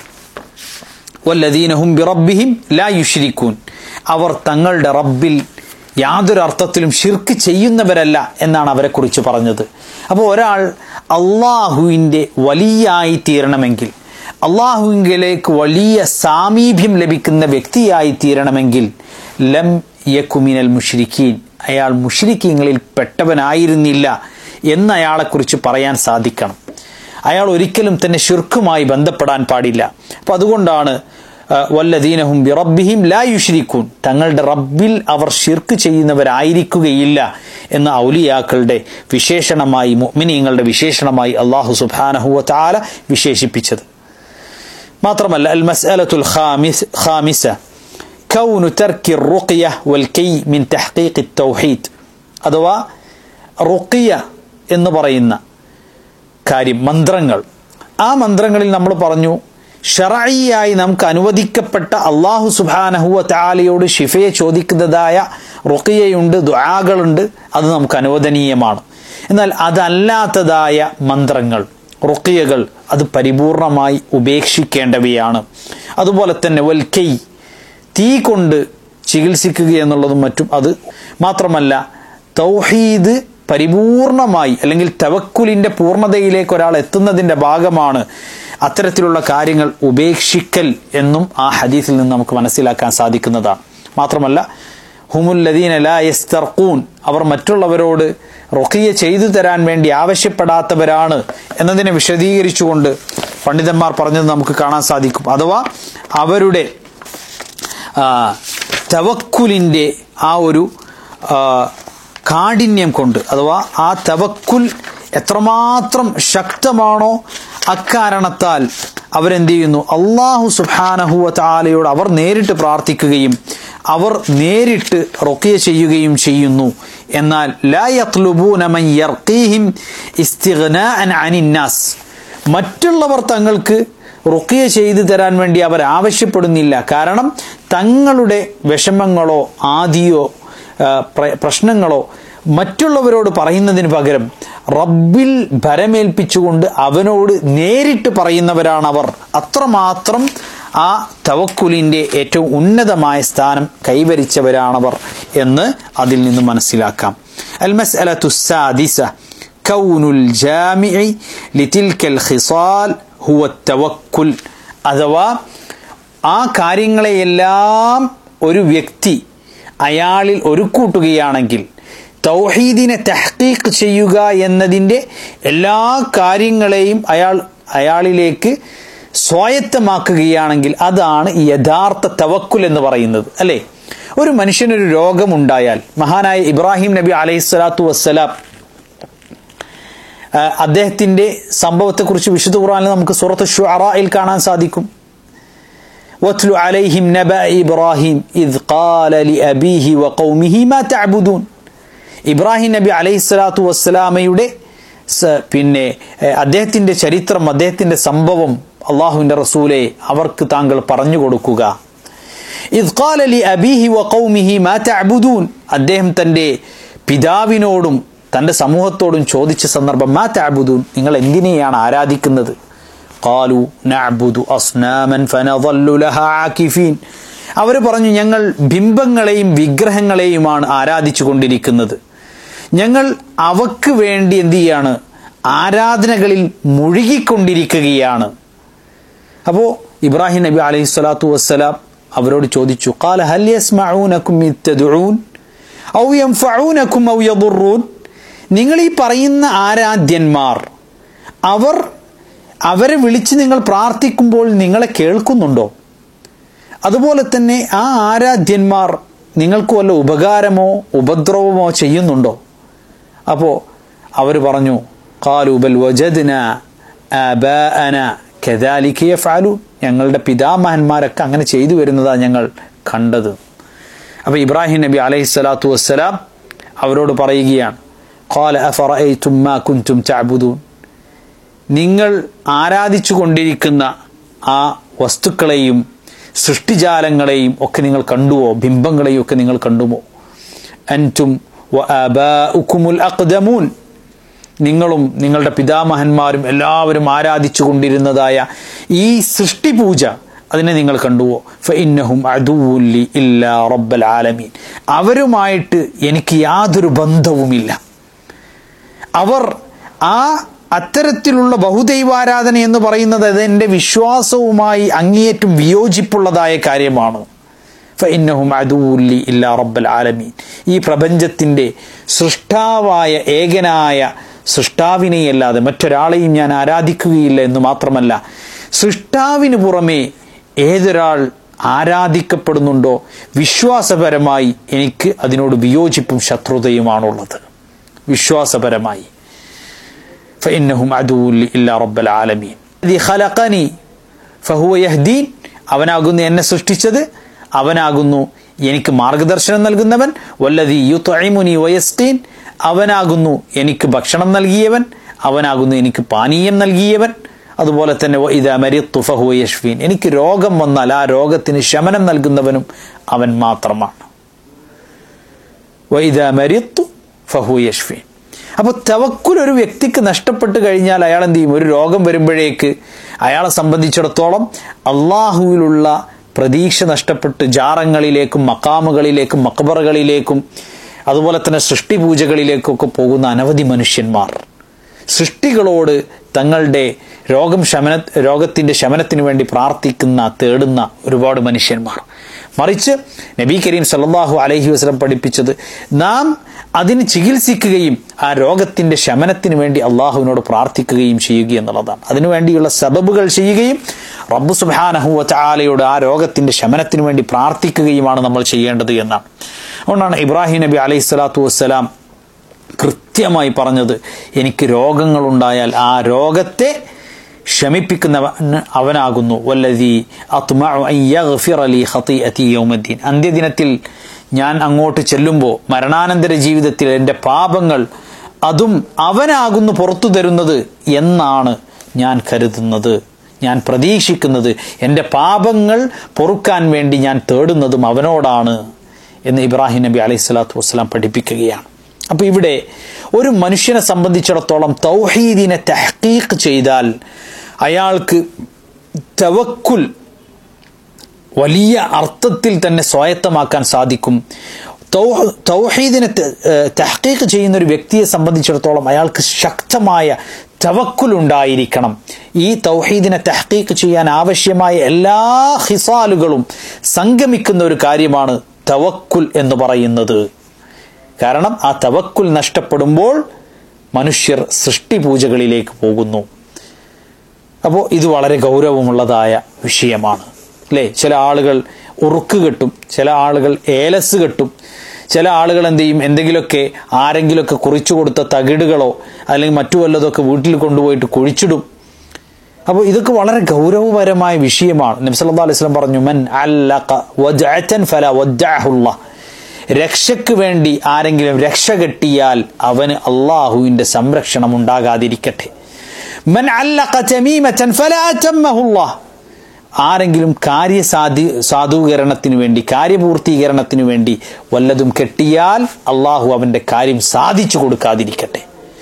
വല്ലദീനഹും ബിറബ്ബിഹിം ലാ യുഷിരിക്കൂൻ അവർ തങ്ങളുടെ റബ്ബിൽ യാതൊരു അർത്ഥത്തിലും ഷിർക്ക് ചെയ്യുന്നവരല്ല എന്നാണ് അവരെക്കുറിച്ച് പറഞ്ഞത് അപ്പോൾ ഒരാൾ അള്ളാഹുവിൻ്റെ വലിയായി തീരണമെങ്കിൽ അള്ളാഹുവിലേക്ക് വലിയ സാമീപ്യം ലഭിക്കുന്ന വ്യക്തിയായി തീരണമെങ്കിൽ ലം യക്കുമിനൽ മുഷിരിക്കീൻ അയാൾ മുഷിരിക്കീങ്ങളിൽ പെട്ടവനായിരുന്നില്ല എന്ന് അയാളെക്കുറിച്ച് പറയാൻ സാധിക്കണം അയാൾ ഒരിക്കലും തന്നെ ഷിർക്കുമായി ബന്ധപ്പെടാൻ പാടില്ല അപ്പം അതുകൊണ്ടാണ് വല്ലദീനഹും ബി റബ്ബിഹിം ലാ യുഷിരിക്കൂൻ തങ്ങളുടെ റബ്ബിൽ അവർ ഷിർക്ക് ചെയ്യുന്നവരായിരിക്കുകയില്ല എന്ന ഔലിയാക്കളുടെ വിശേഷണമായി മുഅ്മിനീങ്ങളുടെ വിശേഷണമായി അള്ളാഹു സുബാനഹുവ താല വിശേഷിപ്പിച്ചത് മാത്രമല്ല അൽ മസ്അലത്തുൽ ഖാമിസ് ഖാമിസ കൗനു തർക്കി റുഖിയ വൽ കൈ മിൻ തഹ്ഖീഖ് തൗഹീദ് അഥവാ റുഖിയ എന്ന് പറയുന്ന കാര്യം മന്ത്രങ്ങൾ ആ മന്ത്രങ്ങളിൽ നമ്മൾ പറഞ്ഞു ഷറായിയായി നമുക്ക് അനുവദിക്കപ്പെട്ട അള്ളാഹു സുബാനഹുവ താലയോട് ഷിഫയെ ചോദിക്കുന്നതായ റുക്കിയയുണ്ട് ദ്വാകളുണ്ട് അത് നമുക്ക് അനുവദനീയമാണ് എന്നാൽ അതല്ലാത്തതായ മന്ത്രങ്ങൾ റുക്കിയകൾ അത് പരിപൂർണമായി ഉപേക്ഷിക്കേണ്ടവയാണ് അതുപോലെ തന്നെ വൽക്കൈ തീ കൊണ്ട് ചികിത്സിക്കുക എന്നുള്ളതും മറ്റും അത് മാത്രമല്ല തൗഹീദ് പരിപൂർണമായി അല്ലെങ്കിൽ തവക്കുലിന്റെ പൂർണ്ണതയിലേക്ക് ഒരാൾ എത്തുന്നതിന്റെ ഭാഗമാണ് അത്തരത്തിലുള്ള കാര്യങ്ങൾ ഉപേക്ഷിക്കൽ എന്നും ആ ഹദീസിൽ നിന്ന് നമുക്ക് മനസ്സിലാക്കാൻ സാധിക്കുന്നതാണ് മാത്രമല്ല ഹുമുല്ലദീന ലാ യസ്തർഖൂൻ അവർ മറ്റുള്ളവരോട് റുഖിയ ചെയ്തു തരാൻ വേണ്ടി ആവശ്യപ്പെടാത്തവരാണ് എന്നതിനെ വിശദീകരിച്ചുകൊണ്ട് പണ്ഡിതന്മാർ പറഞ്ഞത് നമുക്ക് കാണാൻ സാധിക്കും അഥവാ അവരുടെ ആ, തവക്കുലിൻ്റെ ആ ഒരു ആ, കാഠിന്യം കൊണ്ട് അഥവാ ആ തവക്കുൽ എത്രമാത്രം ശക്തമാണോ അക്കാരണത്താൽ അവരെന്ത് ചെയ്യുന്നു അള്ളാഹു സുബാനഹുവ താലയോട് അവർ നേരിട്ട് പ്രാർത്ഥിക്കുകയും അവർ നേരിട്ട് റൊക്കിയ ചെയ്യുകയും ചെയ്യുന്നു എന്നാൽ ലാ യത്ലുബൂന മൻ യർഖീഹിം ഇസ്തിഗ്നാഅൻ അനിന്നാസ് മറ്റുള്ളവർ തങ്ങൾക്ക് റുക്കിയ ചെയ്തു തരാൻ വേണ്ടി അവർ ആവശ്യപ്പെടുന്നില്ല കാരണം തങ്ങളുടെ വിഷമങ്ങളോ ആദിയോ ആ, പ്ര- പ്രശ്നങ്ങളോ മറ്റുള്ളവരോട് പറയുന്നതിന് പകരം റബ്ബിൽ ഭരമേൽപ്പിച്ചുകൊണ്ട് അവനോട് നേരിട്ട് പറയുന്നവരാണ് അവർ അത്രമാത്രം ആ തവക്കുലിന്റെ ഏറ്റവും ഉന്നതമായ സ്ഥാനം കൈവരിച്ചവരാണവർ എന്ന് അതിൽ നിന്ന് മനസ്സിലാക്കാം അൽമസ് അലത്തുസാദിസ كون الجامع لتلك الخصال هو التوكل അഥവാ ആ കാര്യങ്ങളെയെല്ലാം ഒരു വ്യക്തി അയാളിൽ ഒരുക്കൂട്ടുകയാണെങ്കിൽ തൗഹീദിനെ തഹ്ഖീഖ് ചെയ്യുക എന്നതിൻ്റെ എല്ലാ കാര്യങ്ങളെയും അയാൾ അയാളിലേക്ക് സ്വായത്തമാക്കുകയാണെങ്കിൽ അതാണ് യഥാർത്ഥ തവക്കുൽ എന്ന് പറയുന്നത് അല്ലേ ഒരു മനുഷ്യനൊരു രോഗമുണ്ടായാൽ മഹാനായ ഇബ്രാഹിം നബി അലൈഹി സ്വലാത്തു വസ്സലാം ആ, അദ്ദേഹത്തിന്റെ സംഭവത്തെക്കുറിച്ച് വിശുദ്ധ ഖുർആനിൽ നമുക്ക് സൂറത്ത് ഷുഅറയിൽ കാണാൻ സാധിക്കും واتل عليهم نبأ إبراهيم إذ قال لأبيه وقومه ما تعبدون ഇബ്രാഹിം നബി അലൈഹി സ്വലാത്തു വസ്സലാമയുടെ സ- പിന്നെ എ, അദ്ദേഹത്തിന്റെ ചരിത്രം അദ്ദേഹത്തിന്റെ സംഭവം അള്ളാഹുവിന്റെ റസൂലെ അവർക്ക് താങ്കൾ പറഞ്ഞു കൊടുക്കുക ഇദ് ഖാല ലി അബീഹി വ ഖൗമിഹി മാ തഅബുദൂൻ അദ്ദേഹം തന്റെ പിതാവിനോടും തന്റെ സമൂഹത്തോടും ചോദിച്ച സന്ദർഭം മാ തഅബുദൂൻ നിങ്ങൾ എന്തിനെയാണ് ആരാധിക്കുന്നത് ഖാലു നഅബുദു അസ്നാമൻ ഫനദല്ലു ലഹാ ആകിഫീൻ അവർ പറഞ്ഞു ഞങ്ങൾ ബിംബങ്ങളെയും വിഗ്രഹങ്ങളെയുമാണ് ആരാധിച്ചു കൊണ്ടിരിക്കുന്നത് ഞങ്ങൾ അവക്ക് വേണ്ടി എന്ത് ചെയ്യാണ് ആരാധനകളിൽ മുഴുകിക്കൊണ്ടിരിക്കുകയാണ് അപ്പോൾ ഇബ്രാഹിം നബി അലൈഹി സ്വലാത്തു വസ്സലാം അവരോട് ചോദിച്ചു قال هل يسمعونكم إذ تدعون أو ينفعونكم أو يضرون നിങ്ങൾ ഈ പറയുന്ന ആരാധ്യന്മാർ അവർ അവരെ വിളിച്ച് നിങ്ങൾ പ്രാർത്ഥിക്കുമ്പോൾ നിങ്ങളെ കേൾക്കുന്നുണ്ടോ അതുപോലെ തന്നെ ആ ആരാധ്യന്മാർ നിങ്ങൾക്ക് വല്ല ഉപകാരമോ ഉപദ്രവമോ ചെയ്യുന്നുണ്ടോ അപ്പോൾ അവർ പറഞ്ഞു കാലുബൽ വജദ്ന ആബാഅന കദാലിക യഫ്അലു ഞങ്ങളുടെ പിതാമഹന്മാരൊക്കെ അങ്ങനെ ചെയ്തു വരുന്നതാണ് ഞങ്ങൾ കണ്ടത് അപ്പോൾ ഇബ്രാഹിം നബി അലൈഹി സ്വലാത്തു വസ്സലാം അവരോട് പറയുകയാണ് ഖാല അഫറഅയ്തും മാ കുൻതും തഅബുദൂൻ നിങ്ങൾ ആരാധിച്ചു കൊണ്ടിരിക്കുന്ന ആ വസ്തുക്കളെയും സൃഷ്ടിജാലങ്ങളെയും ഒക്കെ നിങ്ങൾ കണ്ടുവോ ബിംബങ്ങളെയും ഒക്കെ നിങ്ങൾ കണ്ടുമോ അൻറ്റും വആബാഉകുമുൽ അഖ്ദമൂൻ നിങ്ങളും നിങ്ങളുടെ പിതാമഹന്മാരും എല്ലാവരും ആരാധിച്ചു കൊണ്ടിരുന്നതായ ഈ സൃഷ്ടിപൂജ അതിനെ നിങ്ങൾ കണ്ടുവോ ഫഇന്നഹും അദുവുല്ലി ഇല്ലാ റബ്ബൽ ആലമീൻ അവരുമായിട്ട് എനിക്ക് യാതൊരു ബന്ധവുമില്ല അവർ ആ അത്തരത്തിലുള്ള ബഹുദൈവാരാധന എന്ന് പറയുന്നത് അത് എൻ്റെ വിശ്വാസവുമായി അങ്ങേയറ്റം വിയോജിപ്പുള്ളതായ കാര്യമാണ് ഫഇന്നഹും അദുവുല്ലി ഇല്ലാ റബ്ബൽ ആലമീൻ ഈ പ്രപഞ്ചത്തിൻ്റെ സൃഷ്ടാവായ ഏകനായ സൃഷ്ടാവിനെയല്ലാതെ മറ്റൊരാളെയും ഞാൻ ആരാധിക്കുകയില്ല എന്ന് മാത്രമല്ല സൃഷ്ടാവിന് പുറമേ ഏതൊരാൾ ആരാധിക്കപ്പെടുന്നുണ്ടോ വിശ്വാസപരമായി എനിക്ക് അതിനോട് വിയോജിപ്പും ശത്രുതയുമാണുള്ളത് വിശ്വാസപരമായി فإنهم عدو لي إلا رب العالمين الذي خلقني فهو يهدين അവനാകുന്നു എന്നെ സൃഷ്ടിച്ചത് അവനാകുന്നു എനിക്ക് മാർഗദർശനം നൽകുന്നവൻ വല്ലതി യുത്ഇമുനി വയസ്കീൻ അവനാകുന്നു എനിക്ക് ഭക്ഷണം നൽകിയവൻ അവനാകുന്നു എനിക്ക് പാനീയം നൽകിയവൻ അതുപോലെ തന്നെ ഇത മരിത്തു ഫഹു യഷ്ഫീൻ എനിക്ക് രോഗം വന്നാൽ ആ രോഗത്തിന് ശമനം നൽകുന്നവനും അവൻ മാത്രമാണ് വൈദ മരിത്തു ഫഹു യഷ്ഫീൻ അപ്പോൾ തവക്കുൽ ഒരു വ്യക്തിക്ക് നഷ്ടപ്പെട്ട് കഴിഞ്ഞാൽ അയാൾ എന്ത് ചെയ്യും ഒരു രോഗം വരുമ്പോഴേക്ക് അയാളെ സംബന്ധിച്ചിടത്തോളം അള്ളാഹുവിലുള്ള പ്രതീക്ഷ നഷ്ടപ്പെട്ട് ജാറങ്ങളിലേക്കും മക്കാമുകളിലേക്കും മക്ബറകളിലേക്കും അതുപോലെ തന്നെ സൃഷ്ടിപൂജകളിലേക്കൊക്കെ പോകുന്ന അനവധി മനുഷ്യന്മാർ സൃഷ്ടികളോട് തങ്ങളുടെ രോഗം ശമന രോഗത്തിൻ്റെ ശമനത്തിന് വേണ്ടി പ്രാർത്ഥിക്കുന്ന തേടുന്ന ഒരുപാട് മനുഷ്യന്മാർ മറിച്ച് നബി കരീം സല്ലാഹു അലഹി വസ്ലം പഠിപ്പിച്ചത് നാം അതിന് ചികിത്സിക്കുകയും ആ രോഗത്തിന്റെ ശമനത്തിന് വേണ്ടി അള്ളാഹുവിനോട് പ്രാർത്ഥിക്കുകയും ചെയ്യുക എന്നുള്ളതാണ് അതിനുവേണ്ടിയുള്ള സബബുകൾ ചെയ്യുകയും റബ്ബു സുബാനഹുവ ചാലയോട് ആ രോഗത്തിന്റെ ശമനത്തിന് വേണ്ടി പ്രാർത്ഥിക്കുകയുമാണ് നമ്മൾ ചെയ്യേണ്ടത് എന്നാണ് അതുകൊണ്ടാണ് ഇബ്രാഹിം നബി അലൈഹി സ്വലാത്തു വസ്സലാം കൃത്യമായി പറഞ്ഞത് എനിക്ക് രോഗങ്ങളുണ്ടായാൽ ആ രോഗത്തെ ക്ഷമിപ്പിക്കുന്നവൻ അവനാകുന്നു വല്ലതി യൗമദ്ദീൻ അന്ത്യദിനത്തിൽ ഞാൻ അങ്ങോട്ട് ചെല്ലുമ്പോൾ മരണാനന്തര ജീവിതത്തിൽ എൻ്റെ പാപങ്ങൾ അതും അവനാകുന്നു പുറത്തു തരുന്നത് എന്നാണ് ഞാൻ കരുതുന്നത് ഞാൻ പ്രതീക്ഷിക്കുന്നത് എൻ്റെ പാപങ്ങൾ പൊറുക്കാൻ വേണ്ടി ഞാൻ തേടുന്നതും അവനോടാണ് എന്ന് ഇബ്രാഹിം നബി അലൈഹി സ്വലാത്തു വസ്സലാം പഠിപ്പിക്കുകയാണ് അപ്പൊ ഇവിടെ ഒരു മനുഷ്യനെ സംബന്ധിച്ചിടത്തോളം തൗഹീദിനെ തഹ്ക്കീഖ് ചെയ്താൽ അയാൾക്ക് തവക്കുൽ വലിയ അർത്ഥത്തിൽ തന്നെ സ്വായത്തമാക്കാൻ സാധിക്കും തൗഹീദിനെ തഹ്ക്കീഖ് ചെയ്യുന്ന ഒരു വ്യക്തിയെ സംബന്ധിച്ചിടത്തോളം അയാൾക്ക് ശക്തമായ തവക്കുൽ ഉണ്ടായിരിക്കണം ഈ തൗഹീദിനെ തഹ്ക്കീഖ് ചെയ്യാൻ ആവശ്യമായ എല്ലാ ഹിസാലുകളും സംഗമിക്കുന്ന ഒരു കാര്യമാണ് തവക്കുൽ എന്ന് പറയുന്നത് കാരണം ആ തവക്കുൽ നഷ്ടപ്പെടുമ്പോൾ മനുഷ്യർ സൃഷ്ടിപൂജകളിലേക്ക് പോകുന്നു അപ്പോൾ ഇത് വളരെ ഗൗരവമുള്ളതായ വിഷയമാണ് അല്ലേ ചില ആളുകൾ ഉറുക്ക് കെട്ടും ചില ആളുകൾ ഏലസ് കെട്ടും ചില ആളുകൾ എന്ത് ചെയ്യും എന്തെങ്കിലുമൊക്കെ ആരെങ്കിലുമൊക്കെ കുറിച്ചു കൊടുത്ത തകിടുകളോ അല്ലെങ്കിൽ മറ്റു വല്ലതൊക്കെ വീട്ടിൽ കൊണ്ടുപോയിട്ട് കുഴിച്ചിടും അപ്പോൾ ഇതൊക്കെ വളരെ ഗൗരവപരമായ വിഷയമാണ് നബ്സല്ലാ അലൈഹി സ്വലം പറഞ്ഞു മൻ അല്ലൻ ഫല വജ്ജാഹുള്ള രക്ഷയ്ക്ക് വേണ്ടി ആരെങ്കിലും രക്ഷ കെട്ടിയാൽ അവന് അള്ളാഹുവിന്റെ സംരക്ഷണം ഉണ്ടാകാതിരിക്കട്ടെ മൻ അല്ലഖ തമീമതൻ ഫലാ തമ്മഹുല്ലാഹ് ആരെങ്കിലും കാര്യസാധി സാധൂകരണത്തിന് വേണ്ടി കാര്യപൂർത്തീകരണത്തിന് വേണ്ടി വല്ലതും കെട്ടിയാൽ അള്ളാഹു അവന്റെ കാര്യം സാധിച്ചു കൊടുക്കാതിരിക്കട്ടെ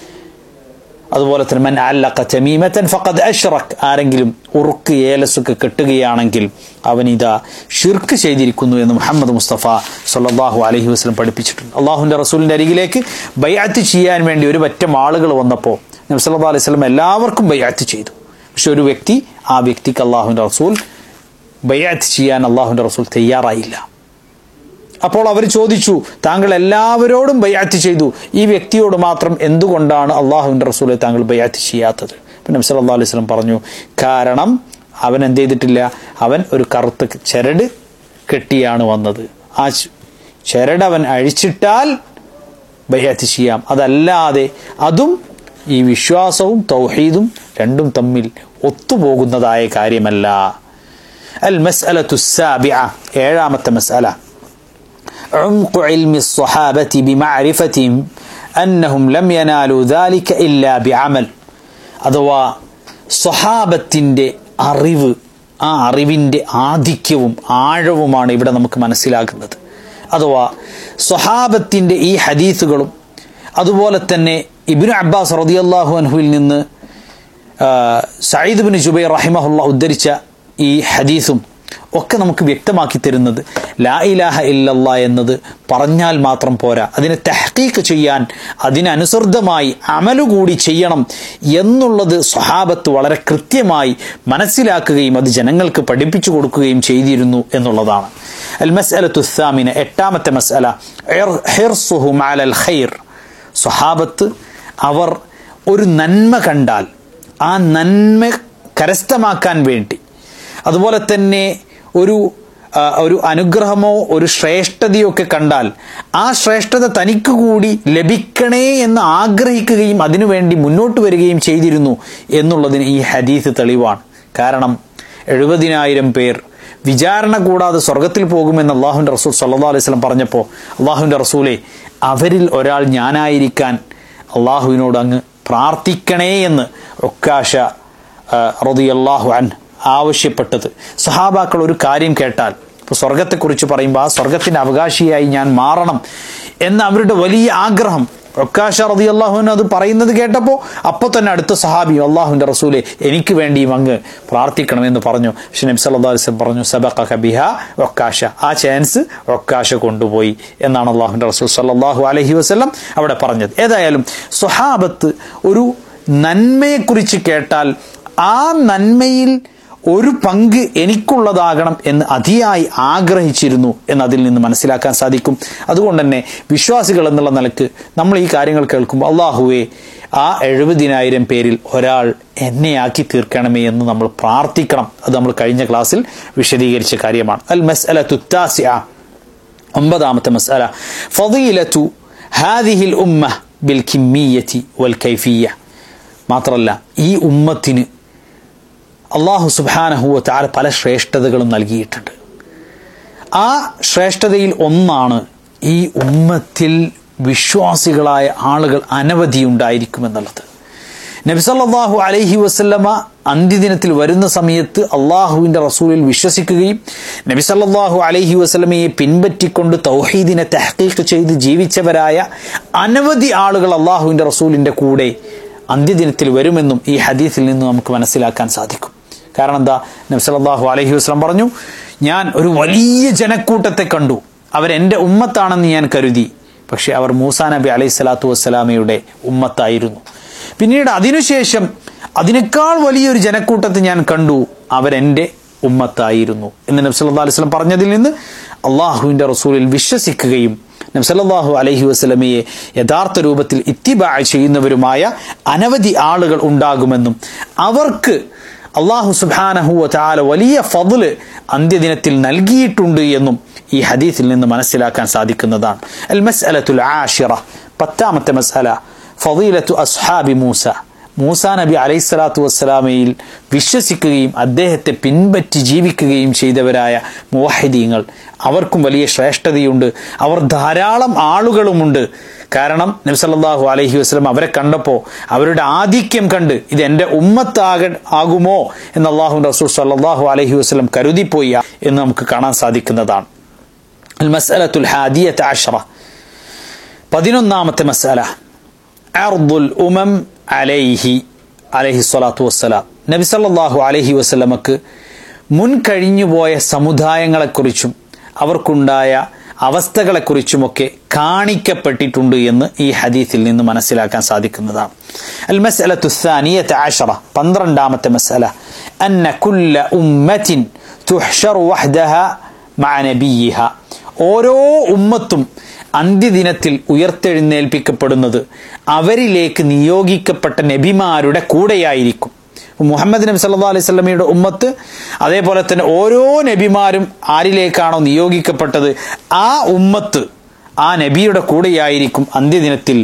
അതുപോലെ തന്നെ മൻ അല്ലഖ തമീമതൻ ഫഖദ് അഷ്റക് ആരെങ്കിലും ഉറുക്ക് ഏലസൊക്കെ കെട്ടുകയാണെങ്കിൽ അവൻ ഇതാ ഷിർക്ക് ചെയ്തിരിക്കുന്നു എന്ന് മുഹമ്മദ് മുസ്തഫ സല്ലാഹു അലഹി വസ്ലം പഠിപ്പിച്ചിട്ടുണ്ട് അള്ളാഹുവിന്റെ റസൂലിന്റെ അരികിലേക്ക് ബയ്യാത്ത് ചെയ്യാൻ വേണ്ടി ഒരു പറ്റം ആളുകൾ വന്നപ്പോൾ നബ്സല്ലാ അലൈഹി സ്വലം എല്ലാവർക്കും ബയ്യാത്ത് ചെയ്തു പക്ഷെ ഒരു വ്യക്തി ആ വ്യക്തിക്ക് അള്ളാഹുവിന്റെ റസൂൽ ബയ്യാത്ത് ചെയ്യാൻ അള്ളാഹുവിന്റെ റസൂൽ തയ്യാറായില്ല അപ്പോൾ അവർ ചോദിച്ചു താങ്കൾ എല്ലാവരോടും ബയ്യാത്ത് ചെയ്തു ഈ വ്യക്തിയോട് മാത്രം എന്തുകൊണ്ടാണ് അള്ളാഹുവിന്റെ റസൂലെ താങ്കൾ ബയ്യാത്ത് ചെയ്യാത്തത് പിന്നെ നബ്സ് അല്ലാ അലൈഹി സ്വലം പറഞ്ഞു കാരണം അവൻ എന്ത് ചെയ്തിട്ടില്ല അവൻ ഒരു കറുത്ത ചരട് കെട്ടിയാണ് വന്നത് ആ ചരട് അവൻ അഴിച്ചിട്ടാൽ ബയ്യാത്ത് ചെയ്യാം അതല്ലാതെ അതും ഈ വിശ്വാസവും തൗഹീദും രണ്ടും തമ്മിൽ ഒത്തുപോകുന്നതായ കാര്യമല്ല അൽ മസ്അലത്തു സാബിഅ ഏഴാമത്തെ മസ്അല عمق علم الصحابة بمعرفتهم أنهم لم ينالوا ذلك إلا بعمل അഥവാ സ്വഹാബത്തിൻ്റെ അറിവ് ആ അറിവിൻ്റെ ആധിക്യവും ആഴവുമാണ് ഇവിടെ നമുക്ക് മനസ്സിലാക്കുന്നത് അഥവാ സ്വഹാബത്തിൻ്റെ ഈ ഹദീസുകളും അതുപോലെ തന്നെ ഇബിനു അബ്ബാസ് റതിയല്ലാഹു അൻഹുവിൽ നിന്ന് സയ്യിദ് ബിൻ ജുബൈർ റഹിമഹുല്ല ഉദ്ധരിച്ച ഈ ഹദീസും ഒക്കെ നമുക്ക് വ്യക്തമാക്കി തരുന്നത് ലാ ഇലാഹ ഇല്ലല്ല എന്നത് പറഞ്ഞാൽ മാത്രം പോരാ അതിനെ തെഹ്ക്കീക്ക് ചെയ്യാൻ അതിനനുസൃതമായി അമലുകൂടി ചെയ്യണം എന്നുള്ളത് സ്വഹാബത്ത് വളരെ കൃത്യമായി മനസ്സിലാക്കുകയും അത് ജനങ്ങൾക്ക് പഠിപ്പിച്ചു കൊടുക്കുകയും ചെയ്തിരുന്നു എന്നുള്ളതാണ് അൽ മസ്അല തുസാമിന് എട്ടാമത്തെ മസ്അല ഹിർസുഹും അലൽ ഖൈർ സ്വഹാബത്ത് അവർ ഒരു നന്മ കണ്ടാൽ ആ നന്മ കരസ്ഥമാക്കാൻ വേണ്ടി അതുപോലെ തന്നെ ഒരു ഒരു അനുഗ്രഹമോ ഒരു ശ്രേഷ്ഠതയോ ഒക്കെ കണ്ടാൽ ആ ശ്രേഷ്ഠത തനിക്ക് കൂടി ലഭിക്കണേ എന്ന് ആഗ്രഹിക്കുകയും അതിനുവേണ്ടി മുന്നോട്ട് വരികയും ചെയ്തിരുന്നു എന്നുള്ളതിന് ഈ ഹദീസ് തെളിവാണ് കാരണം എഴുപതിനായിരം പേർ വിചാരണ കൂടാതെ സ്വർഗത്തിൽ പോകുമെന്ന് അള്ളാഹുവിൻ്റെ റസൂൽ സല്ലാ അലൈഹി സ്വലം പറഞ്ഞപ്പോൾ അള്ളാഹുവിൻ്റെ റസൂലെ അവരിൽ ഒരാൾ ഞാനായിരിക്കാൻ അള്ളാഹുവിനോട് അങ്ങ് പ്രാർത്ഥിക്കണേ എന്ന് ഒക്കാശ റതിയല്ലാഹു അൻ ആവശ്യപ്പെട്ടത് സഹാബാക്കൾ ഒരു കാര്യം കേട്ടാൽ ഇപ്പോൾ സ്വർഗത്തെക്കുറിച്ച് പറയുമ്പോൾ ആ സ്വർഗത്തിന്റെ അവകാശിയായി ഞാൻ മാറണം എന്ന അവരുടെ വലിയ ആഗ്രഹം ഒക്കാശ റതി അള്ളാഹുവിന് അത് പറയുന്നത് കേട്ടപ്പോൾ അപ്പോൾ തന്നെ അടുത്ത സഹാബി അള്ളാഹുവിന്റെ റസൂലെ എനിക്ക് വേണ്ടിയും അങ്ങ് പ്രാർത്ഥിക്കണമെന്ന് പറഞ്ഞു പക്ഷെ നബി സല്ലാ വസ്ലം പറഞ്ഞു സബഖ ബിഹ ഒക്കാശ ആ ചാൻസ് ഒക്കാശ കൊണ്ടുപോയി എന്നാണ് അള്ളാഹുവിന്റെ റസൂൽ സല്ലാഹു അലഹി വസ്ലം അവിടെ പറഞ്ഞത് ഏതായാലും സ്വഹാബത്ത് ഒരു നന്മയെക്കുറിച്ച് കേട്ടാൽ ആ നന്മയിൽ ഒരു പങ്ക് എനിക്കുള്ളതാകണം എന്ന് അതിയായി ആഗ്രഹിച്ചിരുന്നു എന്ന് അതിൽ നിന്ന് മനസ്സിലാക്കാൻ സാധിക്കും അതുകൊണ്ട് തന്നെ വിശ്വാസികൾ എന്നുള്ള നിലക്ക് നമ്മൾ ഈ കാര്യങ്ങൾ കേൾക്കുമ്പോൾ അള്ളാഹുവെ ആ എഴുപതിനായിരം പേരിൽ ഒരാൾ എന്നെയാക്കി തീർക്കണമേ എന്ന് നമ്മൾ പ്രാർത്ഥിക്കണം അത് നമ്മൾ കഴിഞ്ഞ ക്ലാസ്സിൽ വിശദീകരിച്ച കാര്യമാണ് അൽ മസ് അല തുത്താസിയ ഒമ്പതാമത്തെ മസാല ഫദീലത്തു ഹാദിഹിൽ ഉമ്മ ബിൽ കിമ്മിയത്തി വൽ കൈഫിയ മാത്രമല്ല ഈ ഉമ്മത്തിന് അള്ളാഹു സുബാനഹുവ താര പല ശ്രേഷ്ഠതകളും നൽകിയിട്ടുണ്ട് ആ ശ്രേഷ്ഠതയിൽ ഒന്നാണ് ഈ ഉമ്മത്തിൽ വിശ്വാസികളായ ആളുകൾ അനവധി ഉണ്ടായിരിക്കുമെന്നുള്ളത് നബിസല്ലാഹു അലൈഹി വസല്ലമ അന്ത്യദിനത്തിൽ വരുന്ന സമയത്ത് അള്ളാഹുവിന്റെ റസൂലിൽ വിശ്വസിക്കുകയും നബിസല്ലാഹു അലൈഹി വസല്ലമയെ പിൻപറ്റിക്കൊണ്ട് തൗഹീദിനെ തെഹക്കീക്ക് ചെയ്ത് ജീവിച്ചവരായ അനവധി ആളുകൾ അള്ളാഹുവിന്റെ റസൂലിന്റെ കൂടെ അന്ത്യദിനത്തിൽ വരുമെന്നും ഈ ഹദീസിൽ നിന്ന് നമുക്ക് മനസ്സിലാക്കാൻ സാധിക്കും കാരണം എന്താ നബ്സലാഹു അലഹി വസ്ലം പറഞ്ഞു ഞാൻ ഒരു വലിയ ജനക്കൂട്ടത്തെ കണ്ടു അവരെന്റെ ഉമ്മത്താണെന്ന് ഞാൻ കരുതി പക്ഷെ അവർ മൂസാ നബി അലൈഹി സ്വലാത്തു വസ്സലാമയുടെ ഉമ്മത്തായിരുന്നു പിന്നീട് അതിനുശേഷം അതിനേക്കാൾ വലിയൊരു ജനക്കൂട്ടത്തെ ഞാൻ കണ്ടു അവരെന്റെ ഉമ്മത്തായിരുന്നു എന്ന് നബ്സല്ലാ അലൈഹി സ്വലം പറഞ്ഞതിൽ നിന്ന് അള്ളാഹുവിന്റെ റസൂലിൽ വിശ്വസിക്കുകയും നബ്സല്ലാഹു അലഹി വസ്ലമയെ യഥാർത്ഥ രൂപത്തിൽ ഇത്തിബാ ചെയ്യുന്നവരുമായ അനവധി ആളുകൾ ഉണ്ടാകുമെന്നും അവർക്ക് അള്ളാഹു സുബാനഹുവ ചാല വലിയ ഫضല് അന്ത്യദിനത്തിൽ നൽകിയിട്ടുണ്ട് എന്നും ഈ ഹദീസിൽ നിന്ന് മനസ്സിലാക്കാൻ സാധിക്കുന്നതാണ് അൽ മസ്അലത്തുൽ ആഷിറ പത്താമത്തെ മസ്അല ഫضീലത്തു അസ്ഹാബി മൂസ മൂസ നബി അലൈഹി സ്വലാത്തു വസ്സലാമയിൽ വിശ്വസിക്കുകയും അദ്ദേഹത്തെ പിൻപറ്റി ജീവിക്കുകയും ചെയ്തവരായ മുവാഹിദീങ്ങൾ അവർക്കും വലിയ ശ്രേഷ്ഠതയുണ്ട് അവർ ധാരാളം ആളുകളുമുണ്ട് കാരണം നബ്സല്ലാഹു അലഹി വസ്ലം അവരെ കണ്ടപ്പോൾ അവരുടെ ആധിക്യം കണ്ട് ഇത് എൻ്റെ ഉമ്മത്താക ആകുമോ എന്ന് അള്ളാഹു റസൂൽ സല്ലാഹു അലഹി വസ്ലം കരുതിപ്പോയി എന്ന് നമുക്ക് കാണാൻ സാധിക്കുന്നതാണ് മസ്അലത്തുൽ ഹാദിയത്ത് ആഷറ പതിനൊന്നാമത്തെ മസാല അർദുൽ ഉമം അലൈഹി അലഹി സ്വലാത്തു വസ്സലാം നബി സല്ലാഹു അലഹി വസ്ലമക്ക് മുൻ കഴിഞ്ഞുപോയ സമുദായങ്ങളെക്കുറിച്ചും അവർക്കുണ്ടായ അവസ്ഥകളെക്കുറിച്ചുമൊക്കെ കാണിക്കപ്പെട്ടിട്ടുണ്ട് എന്ന് ഈ ഹദീസിൽ നിന്ന് മനസ്സിലാക്കാൻ സാധിക്കുന്നതാണ് അൽ മസ്അലത്തു الثانية عشرة പന്ത്രണ്ടാമത്തെ മസ്അല അന്ന കുല്ല ഉമ്മത്തിൻ തുഹ്ഷറു വഹ്ദഹ മഅ നബിയിഹ ഓരോ ഉമ്മത്തും അന്ത്യദിനത്തിൽ ഉയർത്തെഴുന്നേൽപ്പിക്കപ്പെടുന്നത് അവരിലേക്ക് നിയോഗിക്കപ്പെട്ട നബിമാരുടെ കൂടെയായിരിക്കും മുഹമ്മദ് നബി സല്ലാ അലൈഹി സ്വലമയുടെ ഉമ്മത്ത് അതേപോലെ തന്നെ ഓരോ നബിമാരും ആരിലേക്കാണോ നിയോഗിക്കപ്പെട്ടത് ആ ഉമ്മത്ത് ആ നബിയുടെ കൂടെയായിരിക്കും അന്ത്യദിനത്തിൽ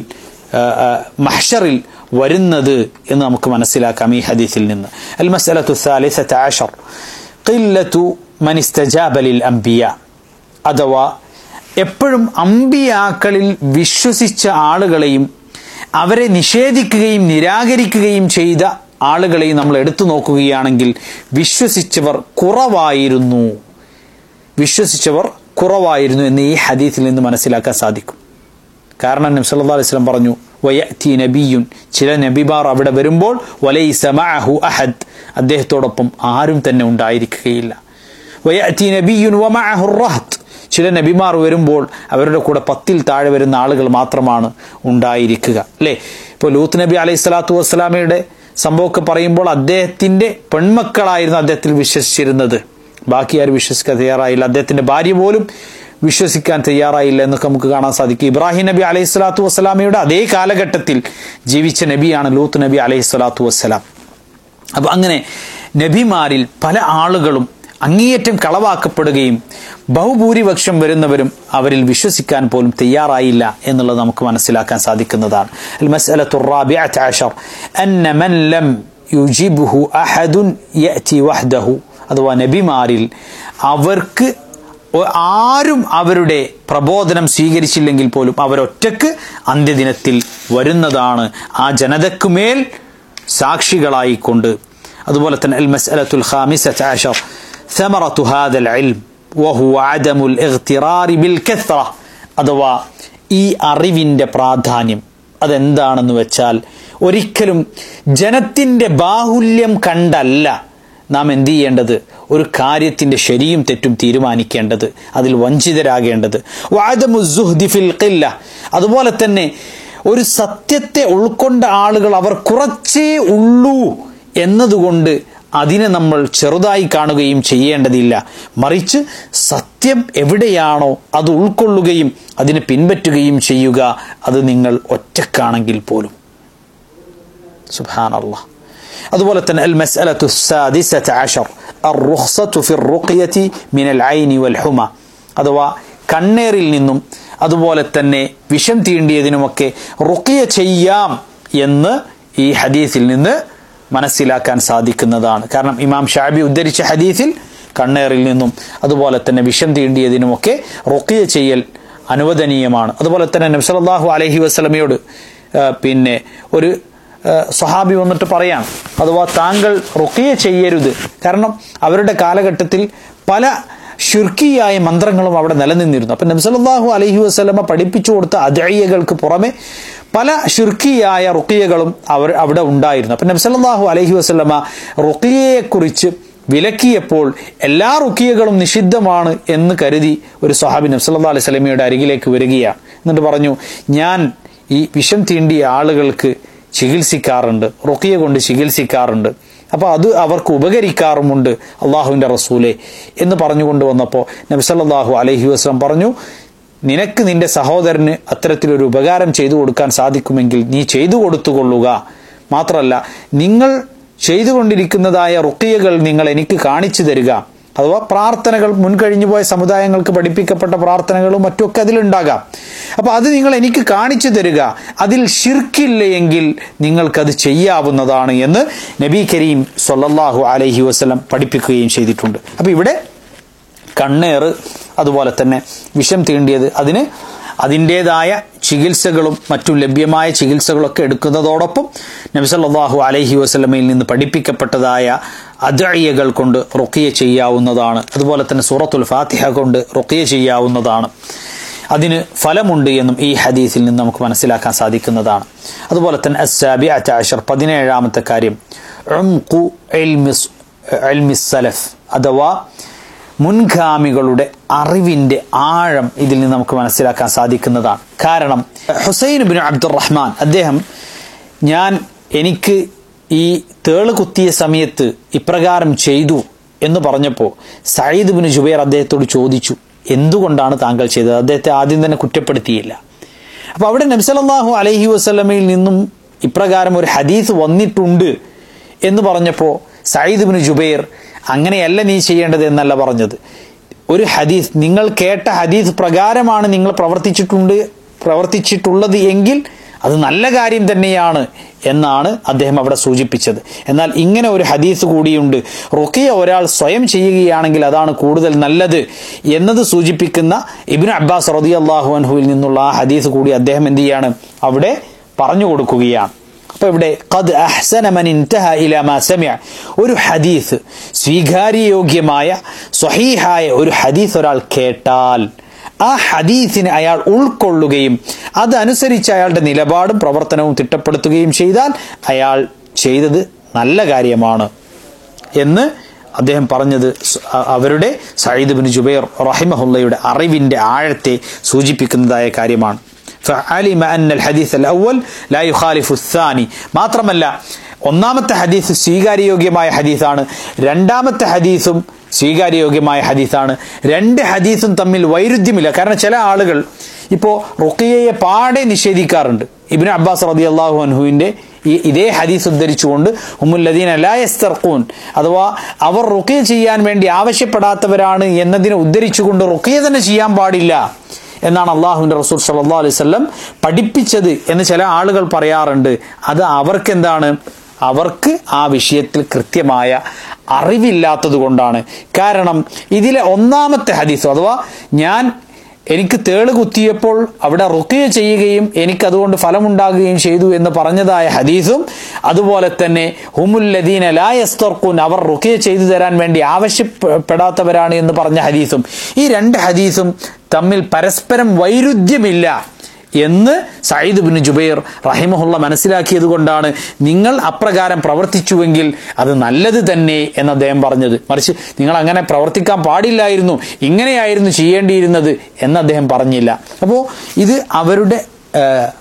മഹ്ഷറിൽ വരുന്നത് എന്ന് നമുക്ക് മനസ്സിലാക്കാം ഈ ഹദീസിൽ നിന്ന് അൽ മസലത്തു സാലിസത്ത് ആഷർ ഖില്ലത്തു മൻ ഇസ്തജാബ ലിൽ അംബിയ അഥവാ എപ്പോഴും അമ്പിയാക്കളിൽ വിശ്വസിച്ച ആളുകളെയും അവരെ നിഷേധിക്കുകയും നിരാകരിക്കുകയും ചെയ്ത ആളുകളെയും നമ്മൾ എടുത്തു നോക്കുകയാണെങ്കിൽ വിശ്വസിച്ചവർ കുറവായിരുന്നു വിശ്വസിച്ചവർ കുറവായിരുന്നു എന്ന് ഈ ഹദീസിൽ നിന്ന് മനസ്സിലാക്കാൻ സാധിക്കും കാരണം നബി സല്ലല്ലാഹു അലൈഹി വസല്ലം പറഞ്ഞു വയഅതി നബിയുൻ ചില നബിമാർ അവിടെ വരുമ്പോൾ വലൈസ മഅഹു അഹദ് അദ്ദേഹത്തോടൊപ്പം ആരും തന്നെ ഉണ്ടായിരിക്കുകയില്ല വയഅതി നബിയുൻ വമഅഹു റഹത്ത് ചില നബിമാർ വരുമ്പോൾ അവരുടെ കൂടെ പത്തിൽ താഴെ വരുന്ന ആളുകൾ മാത്രമാണ് ഉണ്ടായിരിക്കുക അല്ലേ ഇപ്പോൾ ലൂത്ത് നബി അലൈഹി സ്വലാത്തു വസ്സലാമയുടെ സംഭവമൊക്കെ പറയുമ്പോൾ അദ്ദേഹത്തിന്റെ പെൺമക്കളായിരുന്നു അദ്ദേഹത്തിൽ വിശ്വസിച്ചിരുന്നത് ബാക്കി ആരും വിശ്വസിക്കാൻ തയ്യാറായില്ല അദ്ദേഹത്തിന്റെ ഭാര്യ പോലും വിശ്വസിക്കാൻ തയ്യാറായില്ല എന്നൊക്കെ നമുക്ക് കാണാൻ സാധിക്കും ഇബ്രാഹിം നബി അലൈഹി സ്വലാത്തു വസ്സലാമയുടെ അതേ കാലഘട്ടത്തിൽ ജീവിച്ച നബിയാണ് ലൂത്ത് നബി അലൈഹി സ്വലാത്തു വസ്സലാം അപ്പൊ അങ്ങനെ നബിമാരിൽ പല ആളുകളും അങ്ങേയറ്റം കളവാക്കപ്പെടുകയും ബഹുഭൂരിപക്ഷം വരുന്നവരും അവരിൽ വിശ്വസിക്കാൻ പോലും തയ്യാറായില്ല എന്നുള്ളത് നമുക്ക് മനസ്സിലാക്കാൻ സാധിക്കുന്നതാണ് അഥവാ നബിമാരിൽ അവർക്ക് ആരും അവരുടെ പ്രബോധനം സ്വീകരിച്ചില്ലെങ്കിൽ പോലും അവരൊറ്റക്ക് അന്ത്യദിനത്തിൽ വരുന്നതാണ് ആ ജനതക്കുമേൽ സാക്ഷികളായിക്കൊണ്ട് അതുപോലെ തന്നെ അൽ മസ്അലത്തുൽ ഖാമിസത്ത് ആഷർ ثمرة هذا العلم وهو عدم الاغترار بالكثرة അഥവാ ഈ അറിവിൻ്റെ പ്രാധാന്യം അതെന്താണെന്ന് വെച്ചാൽ ഒരിക്കലും ജനത്തിൻ്റെ ബാഹുല്യം കണ്ടല്ല നാം എന്ത് ചെയ്യേണ്ടത് ഒരു കാര്യത്തിന്റെ ശരിയും തെറ്റും തീരുമാനിക്കേണ്ടത് അതിൽ വഞ്ചിതരാകേണ്ടത് വാദമുസുഹ്ദിഫിൽ ഖില്ല അതുപോലെ തന്നെ ഒരു സത്യത്തെ ഉൾക്കൊണ്ട ആളുകൾ അവർ കുറച്ചേ ഉള്ളൂ എന്നതുകൊണ്ട് അതിനെ നമ്മൾ ചെറുതായി കാണുകയും ചെയ്യേണ്ടതില്ല മറിച്ച് സത്യം എവിടെയാണോ അത് ഉൾക്കൊള്ളുകയും അതിനെ പിൻപറ്റുകയും ചെയ്യുക അത് നിങ്ങൾ ഒറ്റക്കാണെങ്കിൽ പോലും സുബാനല്ല അതുപോലെ തന്നെ അൽ മസ്അലത്തു സാദിസത അഷർ الرخصة في الرقية من العين والحمى അഥവാ കണ്ണേറിൽ നിന്നും അതുപോലെ തന്നെ വിഷം തീണ്ടിയതിനുമൊക്കെ റുക്കിയ ചെയ്യാം എന്ന് ഈ ഹദീസിൽ നിന്ന് മനസ്സിലാക്കാൻ സാധിക്കുന്നതാണ് കാരണം ഇമാം ഷാബി ഉദ്ധരിച്ച ഹദീസിൽ കണ്ണേറിൽ നിന്നും അതുപോലെ തന്നെ വിഷം തീണ്ടിയതിനുമൊക്കെ റുക്കിയ ചെയ്യൽ അനുവദനീയമാണ് അതുപോലെ തന്നെ നബ്സലാഹു അലഹി വസ്ലമയോട് പിന്നെ ഒരു സഹാബി വന്നിട്ട് പറയാം അഥവാ താങ്കൾ റുക്കിയ ചെയ്യരുത് കാരണം അവരുടെ കാലഘട്ടത്തിൽ പല ഷിർക്കിയായ മന്ത്രങ്ങളും അവിടെ നിലനിന്നിരുന്നു അപ്പം നബ്സലാഹു അലഹി വസ്ലമ പഠിപ്പിച്ചു കൊടുത്ത അജയ്യകൾക്ക് പുറമെ പല ഷിർക്കിയായ റുക്കിയകളും അവർ അവിടെ ഉണ്ടായിരുന്നു അപ്പം നബ്സലാഹു അലഹി വസ്ലമ റുക്കിയയെക്കുറിച്ച് വിലക്കിയപ്പോൾ എല്ലാ റുക്കിയകളും നിഷിദ്ധമാണ് എന്ന് കരുതി ഒരു സഹാബി നബ്സല്ലാ അലൈഹി സ്വലമിയുടെ അരികിലേക്ക് വരികയാണ് എന്നിട്ട് പറഞ്ഞു ഞാൻ ഈ വിഷം തീണ്ടിയ ആളുകൾക്ക് ചികിത്സിക്കാറുണ്ട് റുക്കിയ കൊണ്ട് ചികിത്സിക്കാറുണ്ട് അപ്പോൾ അത് അവർക്ക് ഉപകരിക്കാറുമുണ്ട് അള്ളാഹുവിൻ്റെ റസൂലെ എന്ന് പറഞ്ഞുകൊണ്ട് വന്നപ്പോൾ നബ്സല്ലാഹു അലഹി വസ്ലം പറഞ്ഞു നിനക്ക് നിന്റെ സഹോദരന് അത്തരത്തിലൊരു ഉപകാരം ചെയ്തു കൊടുക്കാൻ സാധിക്കുമെങ്കിൽ നീ ചെയ്തു കൊടുത്തുകൊള്ളുക മാത്രമല്ല നിങ്ങൾ ചെയ്തുകൊണ്ടിരിക്കുന്നതായ റുക്കിയകൾ നിങ്ങൾ എനിക്ക് കാണിച്ചു തരിക അഥവാ പ്രാർത്ഥനകൾ മുൻകഴിഞ്ഞു പോയ സമുദായങ്ങൾക്ക് പഠിപ്പിക്കപ്പെട്ട പ്രാർത്ഥനകളും മറ്റുമൊക്കെ അതിലുണ്ടാകാം അപ്പൊ അത് നിങ്ങൾ എനിക്ക് കാണിച്ചു തരിക അതിൽ ഷിർക്കില്ല എങ്കിൽ നിങ്ങൾക്കത് ചെയ്യാവുന്നതാണ് എന്ന് നബി കരീം സൊല്ലാഹു അലഹി വസ്ലം പഠിപ്പിക്കുകയും ചെയ്തിട്ടുണ്ട് അപ്പൊ ഇവിടെ കണ്ണേറ് അതുപോലെ തന്നെ വിഷം തീണ്ടിയത് അതിന് അതിൻ്റെതായ ചികിത്സകളും മറ്റു ലഭ്യമായ ചികിത്സകളൊക്കെ എടുക്കുന്നതോടൊപ്പം നബിസല്ലാഹു അലഹി വസ്ലമയിൽ നിന്ന് പഠിപ്പിക്കപ്പെട്ടതായ അദ്ഴയ്യകൾ കൊണ്ട് റുക്കിയ ചെയ്യാവുന്നതാണ് അതുപോലെ തന്നെ സൂറത്തുൽ ഫാത്തിഹ കൊണ്ട് റുക്കിയ ചെയ്യാവുന്നതാണ് അതിന് ഫലമുണ്ട് എന്നും ഈ ഹദീസിൽ നിന്ന് നമുക്ക് മനസ്സിലാക്കാൻ സാധിക്കുന്നതാണ് അതുപോലെ തന്നെ അസാബി അറ്റാഷർ പതിനേഴാമത്തെ കാര്യം സലഫ് അഥവാ മുൻഗാമികളുടെ അറിവിന്റെ ആഴം ഇതിൽ നിന്ന് നമുക്ക് മനസ്സിലാക്കാൻ സാധിക്കുന്നതാണ് കാരണം ഹുസൈൻ ബിൻ അബ്ദുറഹ്മാൻ അദ്ദേഹം ഞാൻ എനിക്ക് ഈ തേള് കുത്തിയ സമയത്ത് ഇപ്രകാരം ചെയ്തു എന്ന് പറഞ്ഞപ്പോൾ സയ്യിദ് ബിൻ ജുബൈർ അദ്ദേഹത്തോട് ചോദിച്ചു എന്തുകൊണ്ടാണ് താങ്കൾ ചെയ്തത് അദ്ദേഹത്തെ ആദ്യം തന്നെ കുറ്റപ്പെടുത്തിയില്ല അപ്പൊ അവിടെ നബ്സലല്ലാഹു അലഹി വസ്ലമയിൽ നിന്നും ഇപ്രകാരം ഒരു ഹദീസ് വന്നിട്ടുണ്ട് എന്ന് പറഞ്ഞപ്പോൾ സയ്യിദ് ബിൻ ജുബൈർ അങ്ങനെയല്ല നീ ചെയ്യേണ്ടത് എന്നല്ല പറഞ്ഞത് ഒരു ഹദീസ് നിങ്ങൾ കേട്ട ഹദീസ് പ്രകാരമാണ് നിങ്ങൾ പ്രവർത്തിച്ചിട്ടുണ്ട് പ്രവർത്തിച്ചിട്ടുള്ളത് എങ്കിൽ അത് നല്ല കാര്യം തന്നെയാണ് എന്നാണ് അദ്ദേഹം അവിടെ സൂചിപ്പിച്ചത് എന്നാൽ ഇങ്ങനെ ഒരു ഹദീസ് കൂടിയുണ്ട് റുക്കിയ ഒരാൾ സ്വയം ചെയ്യുകയാണെങ്കിൽ അതാണ് കൂടുതൽ നല്ലത് എന്നത് സൂചിപ്പിക്കുന്ന ഇബിൻ അബ്ബാസ് റതി അള്ളാഹു അൻഹുവിൽ നിന്നുള്ള ആ ഹദീസ് കൂടി അദ്ദേഹം എന്ത് ചെയ്യാണ് അവിടെ പറഞ്ഞു കൊടുക്കുകയാണ് അപ്പൊ ഇവിടെ ഖദ് അഹ്സന മൻ ഇൻതഹ ഇലാ മാ സമിഅ ഒരു ഹദീസ് സ്വീകാര്യയോഗ്യമായ സ്വഹീഹായ ഒരു ഹദീസ് ഒരാൾ കേട്ടാൽ ആ ഹദീസിനെ അയാൾ ഉൾക്കൊള്ളുകയും അതനുസരിച്ച് അയാളുടെ നിലപാടും പ്രവർത്തനവും തിട്ടപ്പെടുത്തുകയും ചെയ്താൽ അയാൾ ചെയ്തത് നല്ല കാര്യമാണ് എന്ന് അദ്ദേഹം പറഞ്ഞത് അവരുടെ സയ്യിദ് ബിൻ ജുബൈർ റഹിമഹുല്ലയുടെ അറിവിന്റെ ആഴത്തെ സൂചിപ്പിക്കുന്നതായ കാര്യമാണ് فعلم أن الحديث الأول لا يخالف الثاني മാത്രമല്ല ഒന്നാമത്തെ ഹദീസ് സ്വീകാര്യയോഗ്യമായ ഹദീസാണ് രണ്ടാമത്തെ ഹദീസും സ്വീകാര്യയോഗ്യമായ ഹദീസാണ് രണ്ട് ഹദീസും തമ്മിൽ വൈരുദ്ധ്യമില്ല കാരണം ചില ആളുകൾ ഇപ്പോൾ റുക്കിയയെ പാടെ നിഷേധിക്കാറുണ്ട് ഇബിന് അബ്ബാസ് റതി അള്ളാഹു അൻഹുവിന്റെ ഈ ഇതേ ഹദീസ് ഉദ്ധരിച്ചുകൊണ്ട് ഉമ്മുല്ലദീൻ അലായസ്തർക്കൂൻ അഥവാ അവർ റുക്കിയ ചെയ്യാൻ വേണ്ടി ആവശ്യപ്പെടാത്തവരാണ് എന്നതിനെ ഉദ്ധരിച്ചുകൊണ്ട് റുക്കിയ തന്നെ ചെയ്യാൻ പാടില്ല എന്നാണ് അള്ളാഹുവിന്റെ റസൂൽ സല്ലാ അലൈഹി സ്വല്ലം പഠിപ്പിച്ചത് എന്ന് ചില ആളുകൾ പറയാറുണ്ട് അത് അവർക്കെന്താണ് അവർക്ക് ആ വിഷയത്തിൽ കൃത്യമായ അറിവില്ലാത്തത് കൊണ്ടാണ് കാരണം ഇതിലെ ഒന്നാമത്തെ ഹദീസ് അഥവാ ഞാൻ എനിക്ക് തേള് കുത്തിയപ്പോൾ അവിടെ റുക്കിയ ചെയ്യുകയും എനിക്ക് അതുകൊണ്ട് ഫലമുണ്ടാകുകയും ചെയ്തു എന്ന് പറഞ്ഞതായ ഹദീസും അതുപോലെ തന്നെ ഹുമുല്ലദീൻ ലായസ്തർക്കൂൻ അവർ റുക്കിയ ചെയ്തു തരാൻ വേണ്ടി ആവശ്യപ്പെടാത്തവരാണ് എന്ന് പറഞ്ഞ ഹദീസും ഈ രണ്ട് ഹദീസും തമ്മിൽ പരസ്പരം വൈരുദ്ധ്യമില്ല എന്ന് സയ്യിദ് ബിൻ ജുബൈർ റഹിമഹുള്ള മനസ്സിലാക്കിയത് കൊണ്ടാണ് നിങ്ങൾ അപ്രകാരം പ്രവർത്തിച്ചുവെങ്കിൽ അത് നല്ലത് തന്നെ എന്ന് അദ്ദേഹം പറഞ്ഞത് മറിച്ച് നിങ്ങൾ അങ്ങനെ പ്രവർത്തിക്കാൻ പാടില്ലായിരുന്നു ഇങ്ങനെയായിരുന്നു ചെയ്യേണ്ടിയിരുന്നത് എന്ന് അദ്ദേഹം പറഞ്ഞില്ല അപ്പോൾ ഇത് അവരുടെ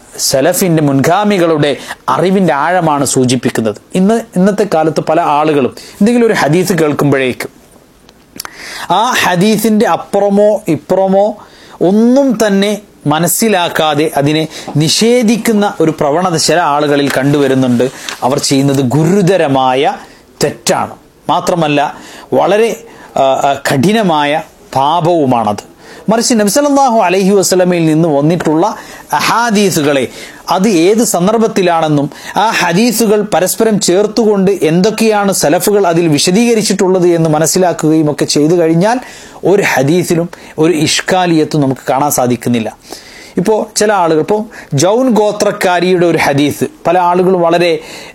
സലഫിന്റെ മുൻഗാമികളുടെ അറിവിന്റെ ആഴമാണ് സൂചിപ്പിക്കുന്നത് ഇന്ന് ഇന്നത്തെ കാലത്ത് പല ആളുകളും എന്തെങ്കിലും ഒരു ഹദീസ് കേൾക്കുമ്പോഴേക്കും ആ ഹദീസിന്റെ അപ്പുറമോ ഇപ്പുറമോ ഒന്നും തന്നെ മനസ്സിലാക്കാതെ അതിനെ നിഷേധിക്കുന്ന ഒരു പ്രവണത ചില ആളുകളിൽ കണ്ടുവരുന്നുണ്ട് അവർ ചെയ്യുന്നത് ഗുരുതരമായ തെറ്റാണ് മാത്രമല്ല വളരെ ആ, ആ, കഠിനമായ പാപവുമാണത് മറിച്ച് നബ്സലല്ലാഹു അലൈഹി വസ്ലമയിൽ നിന്ന് വന്നിട്ടുള്ള അഹാദീസുകളെ അത് ഏത് സന്ദർഭത്തിലാണെന്നും ആ ഹദീസുകൾ പരസ്പരം ചേർത്തുകൊണ്ട് എന്തൊക്കെയാണ് സലഫുകൾ അതിൽ വിശദീകരിച്ചിട്ടുള്ളത് എന്ന് മനസ്സിലാക്കുകയും ഒക്കെ ചെയ്തു കഴിഞ്ഞാൽ ഒരു ഹദീസിലും ഒരു ഇഷ്കാലിയത്തും നമുക്ക് കാണാൻ സാധിക്കുന്നില്ല ഇപ്പോൾ ചില ആളുകൾ ഇപ്പോൾ ജൗൻ ഗോത്രക്കാരിയുടെ ഒരു ഹദീസ് പല ആളുകളും വളരെ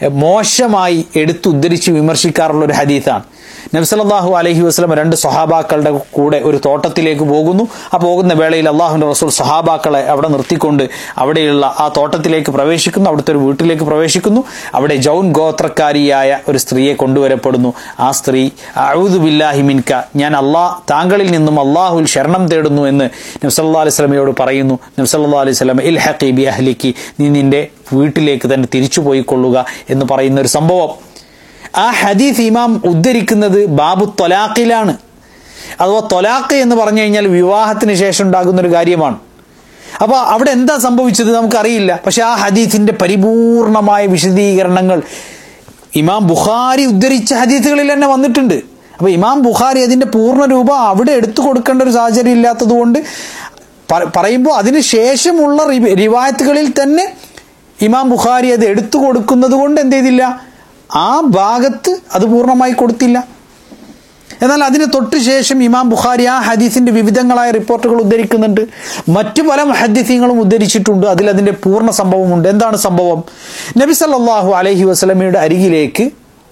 മോശമായി എടുത്തുദ്ധരിച്ച് വിമർശിക്കാറുള്ള ഒരു ഹദീസാണ് നബ്സലല്ലാഹു അലഹി വസ്ലം രണ്ട് സഹാബാക്കളുടെ കൂടെ ഒരു തോട്ടത്തിലേക്ക് പോകുന്നു ആ പോകുന്ന വേളയിൽ അള്ളാഹുന്റെ റസൂൽ സഹാബാക്കളെ അവിടെ നിർത്തിക്കൊണ്ട് അവിടെയുള്ള ആ തോട്ടത്തിലേക്ക് പ്രവേശിക്കുന്നു അവിടുത്തെ ഒരു വീട്ടിലേക്ക് പ്രവേശിക്കുന്നു അവിടെ ജൗൻ ഗോത്രക്കാരിയായ ഒരു സ്ത്രീയെ കൊണ്ടുവരപ്പെടുന്നു ആ സ്ത്രീ അഴുദു ബില്ലാഹി മിൻക ഞാൻ അള്ളാഹ് താങ്കളിൽ നിന്നും അള്ളാഹുൽ ശരണം തേടുന്നു എന്ന് നബ്സല്ലാ അലൈഹി സ്വലമയോട് പറയുന്നു നബ്സല്ലാ അലൈഹി സ്വലം ഇൽ ഹഖി ബി അഹ്ലിക്ക് നീ നിന്റെ വീട്ടിലേക്ക് തന്നെ തിരിച്ചു പോയിക്കൊള്ളുക എന്ന് പറയുന്ന ഒരു സംഭവം ആ ഹദീസ് ഇമാം ഉദ്ധരിക്കുന്നത് ബാബു തൊലാഖിലാണ് അഥവാ തൊലാഖ് എന്ന് പറഞ്ഞു കഴിഞ്ഞാൽ വിവാഹത്തിന് ശേഷം ഉണ്ടാകുന്ന ഒരു കാര്യമാണ് അപ്പോൾ അവിടെ എന്താ സംഭവിച്ചത് നമുക്കറിയില്ല പക്ഷെ ആ ഹദീസിന്റെ പരിപൂർണമായ വിശദീകരണങ്ങൾ ഇമാം ബുഖാരി ഉദ്ധരിച്ച ഹദീസുകളിൽ തന്നെ വന്നിട്ടുണ്ട് അപ്പൊ ഇമാം ബുഖാരി അതിന്റെ പൂർണ്ണ രൂപം അവിടെ എടുത്തു കൊടുക്കേണ്ട ഒരു സാഹചര്യം ഇല്ലാത്തത് കൊണ്ട് പറയുമ്പോൾ അതിന് ശേഷമുള്ള റി- റിവായത്തുകളിൽ തന്നെ ഇമാം ബുഖാരി അത് എടുത്തു കൊടുക്കുന്നത് കൊണ്ട് എന്ത് ചെയ്തില്ല ആ ഭാഗത്ത് അത് പൂർണ്ണമായി കൊടുത്തില്ല എന്നാൽ അതിന് തൊട്ട് ശേഷം ഇമാം ബുഖാരി ആ ഹദീസിന്റെ വിവിധങ്ങളായ റിപ്പോർട്ടുകൾ ഉദ്ധരിക്കുന്നുണ്ട് മറ്റു പല ഹദീസീങ്ങളും ഉദ്ധരിച്ചിട്ടുണ്ട് അതിൽ അതിന്റെ പൂർണ്ണ സംഭവമുണ്ട് എന്താണ് സംഭവം നബി സല്ലല്ലാഹു അലൈഹി വസല്ലമയുടെ അരികിലേക്ക്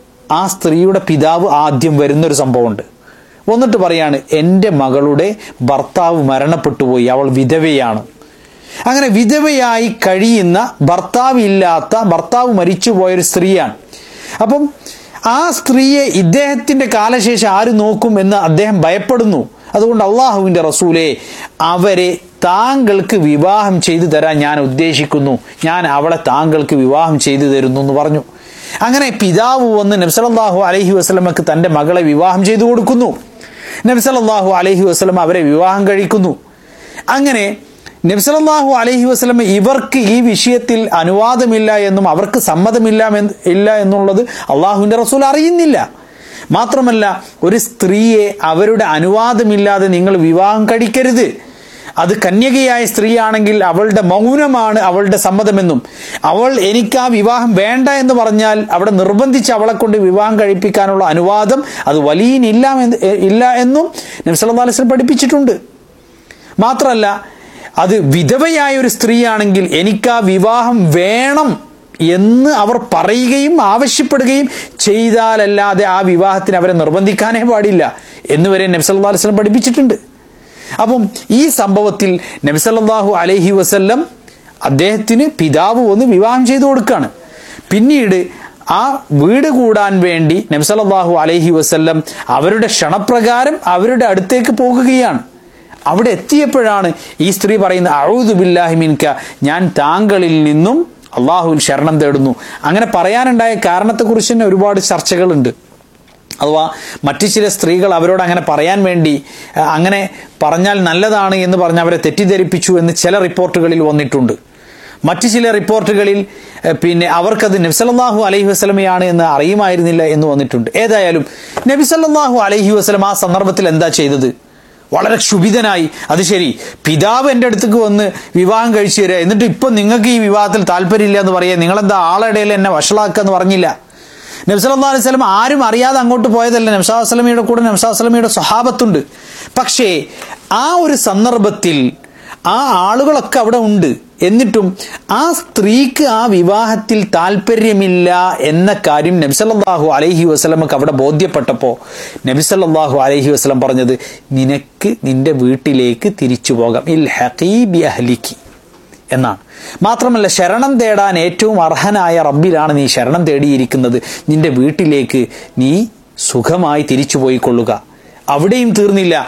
ആ സ്ത്രീയുടെ പിതാവ് ആദ്യം വരുന്നൊരു സംഭവമുണ്ട് വന്നിട്ട് പറയാണ് എൻ്റെ മകളുടെ ഭർത്താവ് മരണപ്പെട്ടുപോയി അവൾ വിധവയാണ് അങ്ങനെ വിധവയായി കഴിയുന്ന ഭർത്താവില്ലാത്ത ഭർത്താവ് മരിച്ചുപോയൊരു സ്ത്രീയാണ് അപ്പം ആ സ്ത്രീയെ ഇദ്ദേഹത്തിന്റെ കാലശേഷം ആര് നോക്കും എന്ന് അദ്ദേഹം ഭയപ്പെടുന്നു അതുകൊണ്ട് അള്ളാഹുവിന്റെ റസൂലെ അവരെ താങ്കൾക്ക് വിവാഹം ചെയ്തു തരാൻ ഞാൻ ഉദ്ദേശിക്കുന്നു ഞാൻ അവളെ താങ്കൾക്ക് വിവാഹം ചെയ്തു തരുന്നു എന്ന് പറഞ്ഞു അങ്ങനെ പിതാവ് വന്ന് നബ്സലല്ലാഹു അലഹി വസ്ലമക്ക് തന്റെ മകളെ വിവാഹം ചെയ്തു കൊടുക്കുന്നു നബ്സലല്ലാഹു അലഹി വസ്ലം അവരെ വിവാഹം കഴിക്കുന്നു അങ്ങനെ നബ്സലല്ലാഹു അലഹി വസ്ലം ഇവർക്ക് ഈ വിഷയത്തിൽ അനുവാദമില്ല എന്നും അവർക്ക് സമ്മതമില്ല എന്ന് ഇല്ല എന്നുള്ളത് അള്ളാഹുവിന്റെ റസൂൽ അറിയുന്നില്ല മാത്രമല്ല ഒരു സ്ത്രീയെ അവരുടെ അനുവാദമില്ലാതെ നിങ്ങൾ വിവാഹം കഴിക്കരുത് അത് കന്യകയായ സ്ത്രീയാണെങ്കിൽ അവളുടെ മൗനമാണ് അവളുടെ സമ്മതമെന്നും അവൾ എനിക്ക് ആ വിവാഹം വേണ്ട എന്ന് പറഞ്ഞാൽ അവിടെ നിർബന്ധിച്ച് അവളെ കൊണ്ട് വിവാഹം കഴിപ്പിക്കാനുള്ള അനുവാദം അത് വലിയനില്ല എന്ന് ഇല്ല എന്നും നബ്സല്ലാ അലൈഹി വസല്ലം പഠിപ്പിച്ചിട്ടുണ്ട് മാത്രമല്ല അത് വിധവയായ ഒരു സ്ത്രീയാണെങ്കിൽ എനിക്ക് ആ വിവാഹം വേണം എന്ന് അവർ പറയുകയും ആവശ്യപ്പെടുകയും ചെയ്താലല്ലാതെ ആ വിവാഹത്തിന് അവരെ നിർബന്ധിക്കാനേ പാടില്ല എന്നുവരെ നബ്സല്ലാ അലൈഹി വസല്ലം പഠിപ്പിച്ചിട്ടുണ്ട് അപ്പം ഈ സംഭവത്തിൽ നബ്സല്ലാഹു അലൈഹി വസല്ലം അദ്ദേഹത്തിന് പിതാവ് ഒന്ന് വിവാഹം ചെയ്തു കൊടുക്കുകയാണ് പിന്നീട് ആ വീട് കൂടാൻ വേണ്ടി നബ്സല്ലാഹു അലൈഹി വസല്ലം അവരുടെ ക്ഷണപ്രകാരം അവരുടെ അടുത്തേക്ക് പോകുകയാണ് അവിടെ എത്തിയപ്പോഴാണ് ഈ സ്ത്രീ പറയുന്നത് അഴുതു ബില്ലാഹി മിൻക ഞാൻ താങ്കളിൽ നിന്നും അള്ളാഹുവിൽ ശരണം തേടുന്നു അങ്ങനെ പറയാനുണ്ടായ കാരണത്തെക്കുറിച്ച് തന്നെ ഒരുപാട് ചർച്ചകളുണ്ട് അഥവാ മറ്റു ചില സ്ത്രീകൾ അവരോട് അങ്ങനെ പറയാൻ വേണ്ടി അഹ് അങ്ങനെ പറഞ്ഞാൽ നല്ലതാണ് എന്ന് പറഞ്ഞ് അവരെ തെറ്റിദ്ധരിപ്പിച്ചു എന്ന് ചില റിപ്പോർട്ടുകളിൽ വന്നിട്ടുണ്ട് മറ്റു ചില റിപ്പോർട്ടുകളിൽ അഹ് പിന്നെ അവർക്കത് നബ്സല്ലാഹു അലൈഹി വസ്ലമയാണ് എന്ന് അറിയുമായിരുന്നില്ല എന്ന് വന്നിട്ടുണ്ട് ഏതായാലും നബിസല്ലാഹു അലൈഹി വസ്ലം ആ സന്ദർഭത്തിൽ എന്താ ചെയ്തത് വളരെ ക്ഷുഭിതനായി അത് ശരി പിതാവ് എൻ്റെ അടുത്തേക്ക് വന്ന് വിവാഹം കഴിച്ചു തരിക എന്നിട്ട് ഇപ്പം നിങ്ങൾക്ക് ഈ വിവാഹത്തിൽ താല്പര്യമില്ല എന്ന് പറയാ നിങ്ങളെന്താ ആളിടയിൽ എന്നെ വഷളാക്കുക എന്ന് പറഞ്ഞില്ല നബ്സല്ലാ അലൈഹി സ്വലം ആരും അറിയാതെ അങ്ങോട്ട് പോയതല്ല നബ്സാ വസ്ലമിയുടെ കൂടെ നബ്സാ വസ്ലമിയുടെ സ്വഭാവത്തുണ്ട് പക്ഷേ ആ ഒരു സന്ദർഭത്തിൽ ആ ആളുകളൊക്കെ അവിടെ ഉണ്ട് എന്നിട്ടും ആ സ്ത്രീക്ക് ആ വിവാഹത്തിൽ താല്പര്യമില്ല എന്ന കാര്യം നബിസല്ലാഹു അലൈഹി വസ്ലമക്ക് അവിടെ ബോധ്യപ്പെട്ടപ്പോൾ നബിസല്ലാഹു അലൈഹി വസ്ലം പറഞ്ഞത് നിനക്ക് നിന്റെ വീട്ടിലേക്ക് തിരിച്ചു പോകാം ഇൽ ഹഖീബി അഹ്ലിക്ക് എന്നാണ് മാത്രമല്ല ശരണം തേടാൻ ഏറ്റവും അർഹനായ റബ്ബിലാണ് നീ ശരണം തേടിയിരിക്കുന്നത് നിന്റെ വീട്ടിലേക്ക് നീ സുഖമായി തിരിച്ചു പോയിക്കൊള്ളുക അവിടെയും തീർന്നില്ല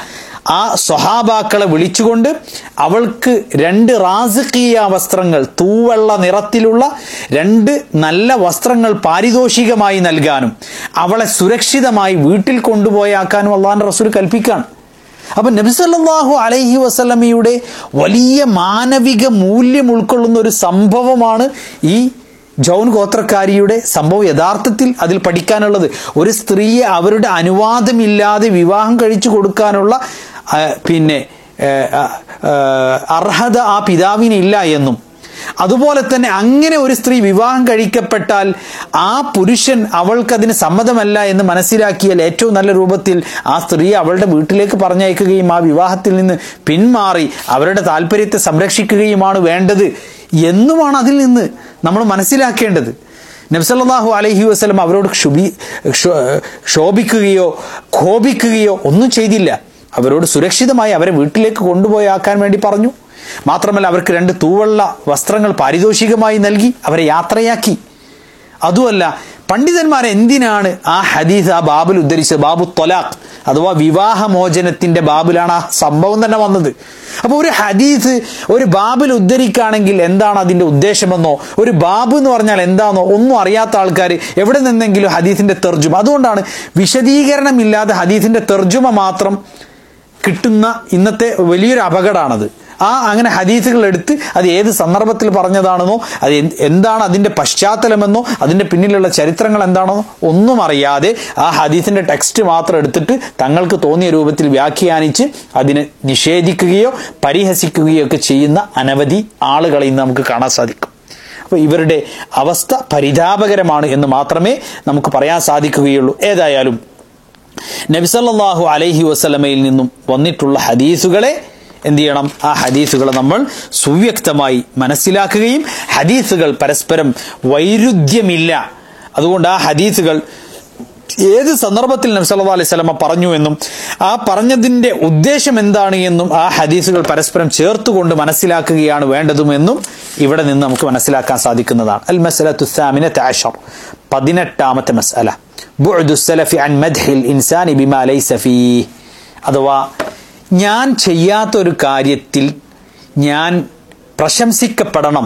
ആ സ്വഹാബാക്കളെ വിളിച്ചുകൊണ്ട് അവൾക്ക് രണ്ട് റാസിഖീയ വസ്ത്രങ്ങൾ തൂവെള്ള നിറത്തിലുള്ള രണ്ട് നല്ല വസ്ത്രങ്ങൾ പാരിതോഷികമായി നൽകാനും അവളെ സുരക്ഷിതമായി വീട്ടിൽ കൊണ്ടുപോയാക്കാനും അള്ളാഹാന്റെ റസൂൽ കൽപ്പിക്കാണ് അപ്പൊ നബിസല്ലാഹു അലൈഹി വസല്ലമയുടെ വലിയ മാനവിക മൂല്യം ഉൾക്കൊള്ളുന്ന ഒരു സംഭവമാണ് ഈ ജൗൻ ഗോത്രക്കാരിയുടെ സംഭവം യഥാർത്ഥത്തിൽ അതിൽ പഠിക്കാനുള്ളത് ഒരു സ്ത്രീയെ അവരുടെ അനുവാദമില്ലാതെ വിവാഹം കഴിച്ചു കൊടുക്കാനുള്ള ആ, പിന്നെ ഏ, ആ, ആ, അർഹത ആ പിതാവിനില്ല എന്നും അതുപോലെ തന്നെ അങ്ങനെ ഒരു സ്ത്രീ വിവാഹം കഴിക്കപ്പെട്ടാൽ ആ പുരുഷൻ അവൾക്കതിന് സമ്മതമല്ല എന്ന് മനസ്സിലാക്കിയാൽ ഏറ്റവും നല്ല രൂപത്തിൽ ആ സ്ത്രീ അവളുടെ വീട്ടിലേക്ക് പറഞ്ഞയക്കുകയും ആ വിവാഹത്തിൽ നിന്ന് പിന്മാറി അവരുടെ താല്പര്യത്തെ സംരക്ഷിക്കുകയുമാണ് വേണ്ടത് എന്നുമാണ് അതിൽ നിന്ന് നമ്മൾ മനസ്സിലാക്കേണ്ടത് നബ്സല്ലാഹു അലൈഹി വസ്ലം അവരോട് ക്ഷുഭി ക്ഷോ- ക്ഷോഭിക്കുകയോ കോപിക്കുകയോ ഒന്നും ചെയ്തില്ല അവരോട് സുരക്ഷിതമായി അവരെ വീട്ടിലേക്ക് കൊണ്ടുപോയാക്കാൻ വേണ്ടി പറഞ്ഞു മാത്രമല്ല അവർക്ക് രണ്ട് തൂവള്ള വസ്ത്രങ്ങൾ പാരിതോഷികമായി നൽകി അവരെ യാത്രയാക്കി അതുമല്ല പണ്ഡിതന്മാർ എന്തിനാണ് ആ ഹദീസ് ആ ബാബിൽ ഉദ്ധരിച്ചത് ബാബു തൊലാഖ് അഥവാ വിവാഹമോചനത്തിന്റെ ബാബിലാണ് ആ സംഭവം തന്നെ വന്നത് അപ്പോൾ ഒരു ഹദീസ് ഒരു ബാബിൽ ഉദ്ധരിക്കുകയാണെങ്കിൽ എന്താണ് അതിന്റെ ഉദ്ദേശമെന്നോ ഒരു ബാബ് എന്ന് പറഞ്ഞാൽ എന്താണെന്നോ ഒന്നും അറിയാത്ത ആൾക്കാർ എവിടെ നിന്നെങ്കിലും ഹദീസിന്റെ തെർജുമ അതുകൊണ്ടാണ് വിശദീകരണമില്ലാതെ ഹദീസിന്റെ തെർജുമ മാത്രം കിട്ടുന്ന ഇന്നത്തെ വലിയൊരു അപകടമാണത് ആ അങ്ങനെ ഹദീസുകൾ എടുത്ത് അത് ഏത് സന്ദർഭത്തിൽ പറഞ്ഞതാണെന്നോ അത് എന്ത് എന്താണ് അതിന്റെ പശ്ചാത്തലമെന്നോ അതിന്റെ പിന്നിലുള്ള ചരിത്രങ്ങൾ എന്താണെന്നോ ഒന്നും അറിയാതെ ആ ഹദീസിന്റെ ടെക്സ്റ്റ് മാത്രം എടുത്തിട്ട് തങ്ങൾക്ക് തോന്നിയ രൂപത്തിൽ വ്യാഖ്യാനിച്ച് അതിനെ നിഷേധിക്കുകയോ പരിഹസിക്കുകയോ ഒക്കെ ചെയ്യുന്ന അനവധി ആളുകളെ ഇന്ന് നമുക്ക് കാണാൻ സാധിക്കും അപ്പോൾ ഇവരുടെ അവസ്ഥ പരിതാപകരമാണ് എന്ന് മാത്രമേ നമുക്ക് പറയാൻ സാധിക്കുകയുള്ളൂ ഏതായാലും നബിസല്ലാഹു അലൈഹി വസല്ലമയിൽ നിന്നും വന്നിട്ടുള്ള ഹദീസുകളെ എന്ത് ചെയ്യണം ആ ഹദീസുകളെ നമ്മൾ സുവ്യക്തമായി മനസ്സിലാക്കുകയും ഹദീസുകൾ പരസ്പരം വൈരുദ്ധ്യമില്ല അതുകൊണ്ട് ആ ഹദീസുകൾ ഏത് സന്ദർഭത്തിൽ നബി സല്ലല്ലാഹു അലൈഹി വസല്ലമ പറഞ്ഞു എന്നും ആ പറഞ്ഞതിന്റെ ഉദ്ദേശം എന്താണ് എന്നും ആ ഹദീസുകൾ പരസ്പരം ചേർത്തുകൊണ്ട് മനസ്സിലാക്കുകയാണ് വേണ്ടതുമെന്നും ഇവിടെ നിന്ന് നമുക്ക് മനസ്സിലാക്കാൻ സാധിക്കുന്നതാണ് അൽ മസലത്തു സാമിനത്ത് ആഷർ പതിനെട്ടാമത്തെ മസ്അല ബുഅദു സലഫി അൻ മദ്ഹിൽ ഇൻസാനി ബിമാ ലൈസ ഫീഹ് അഥവാ ഞാൻ ചെയ്യാത്ത ഒരു കാര്യത്തിൽ ഞാൻ പ്രശംസിക്കപ്പെടണം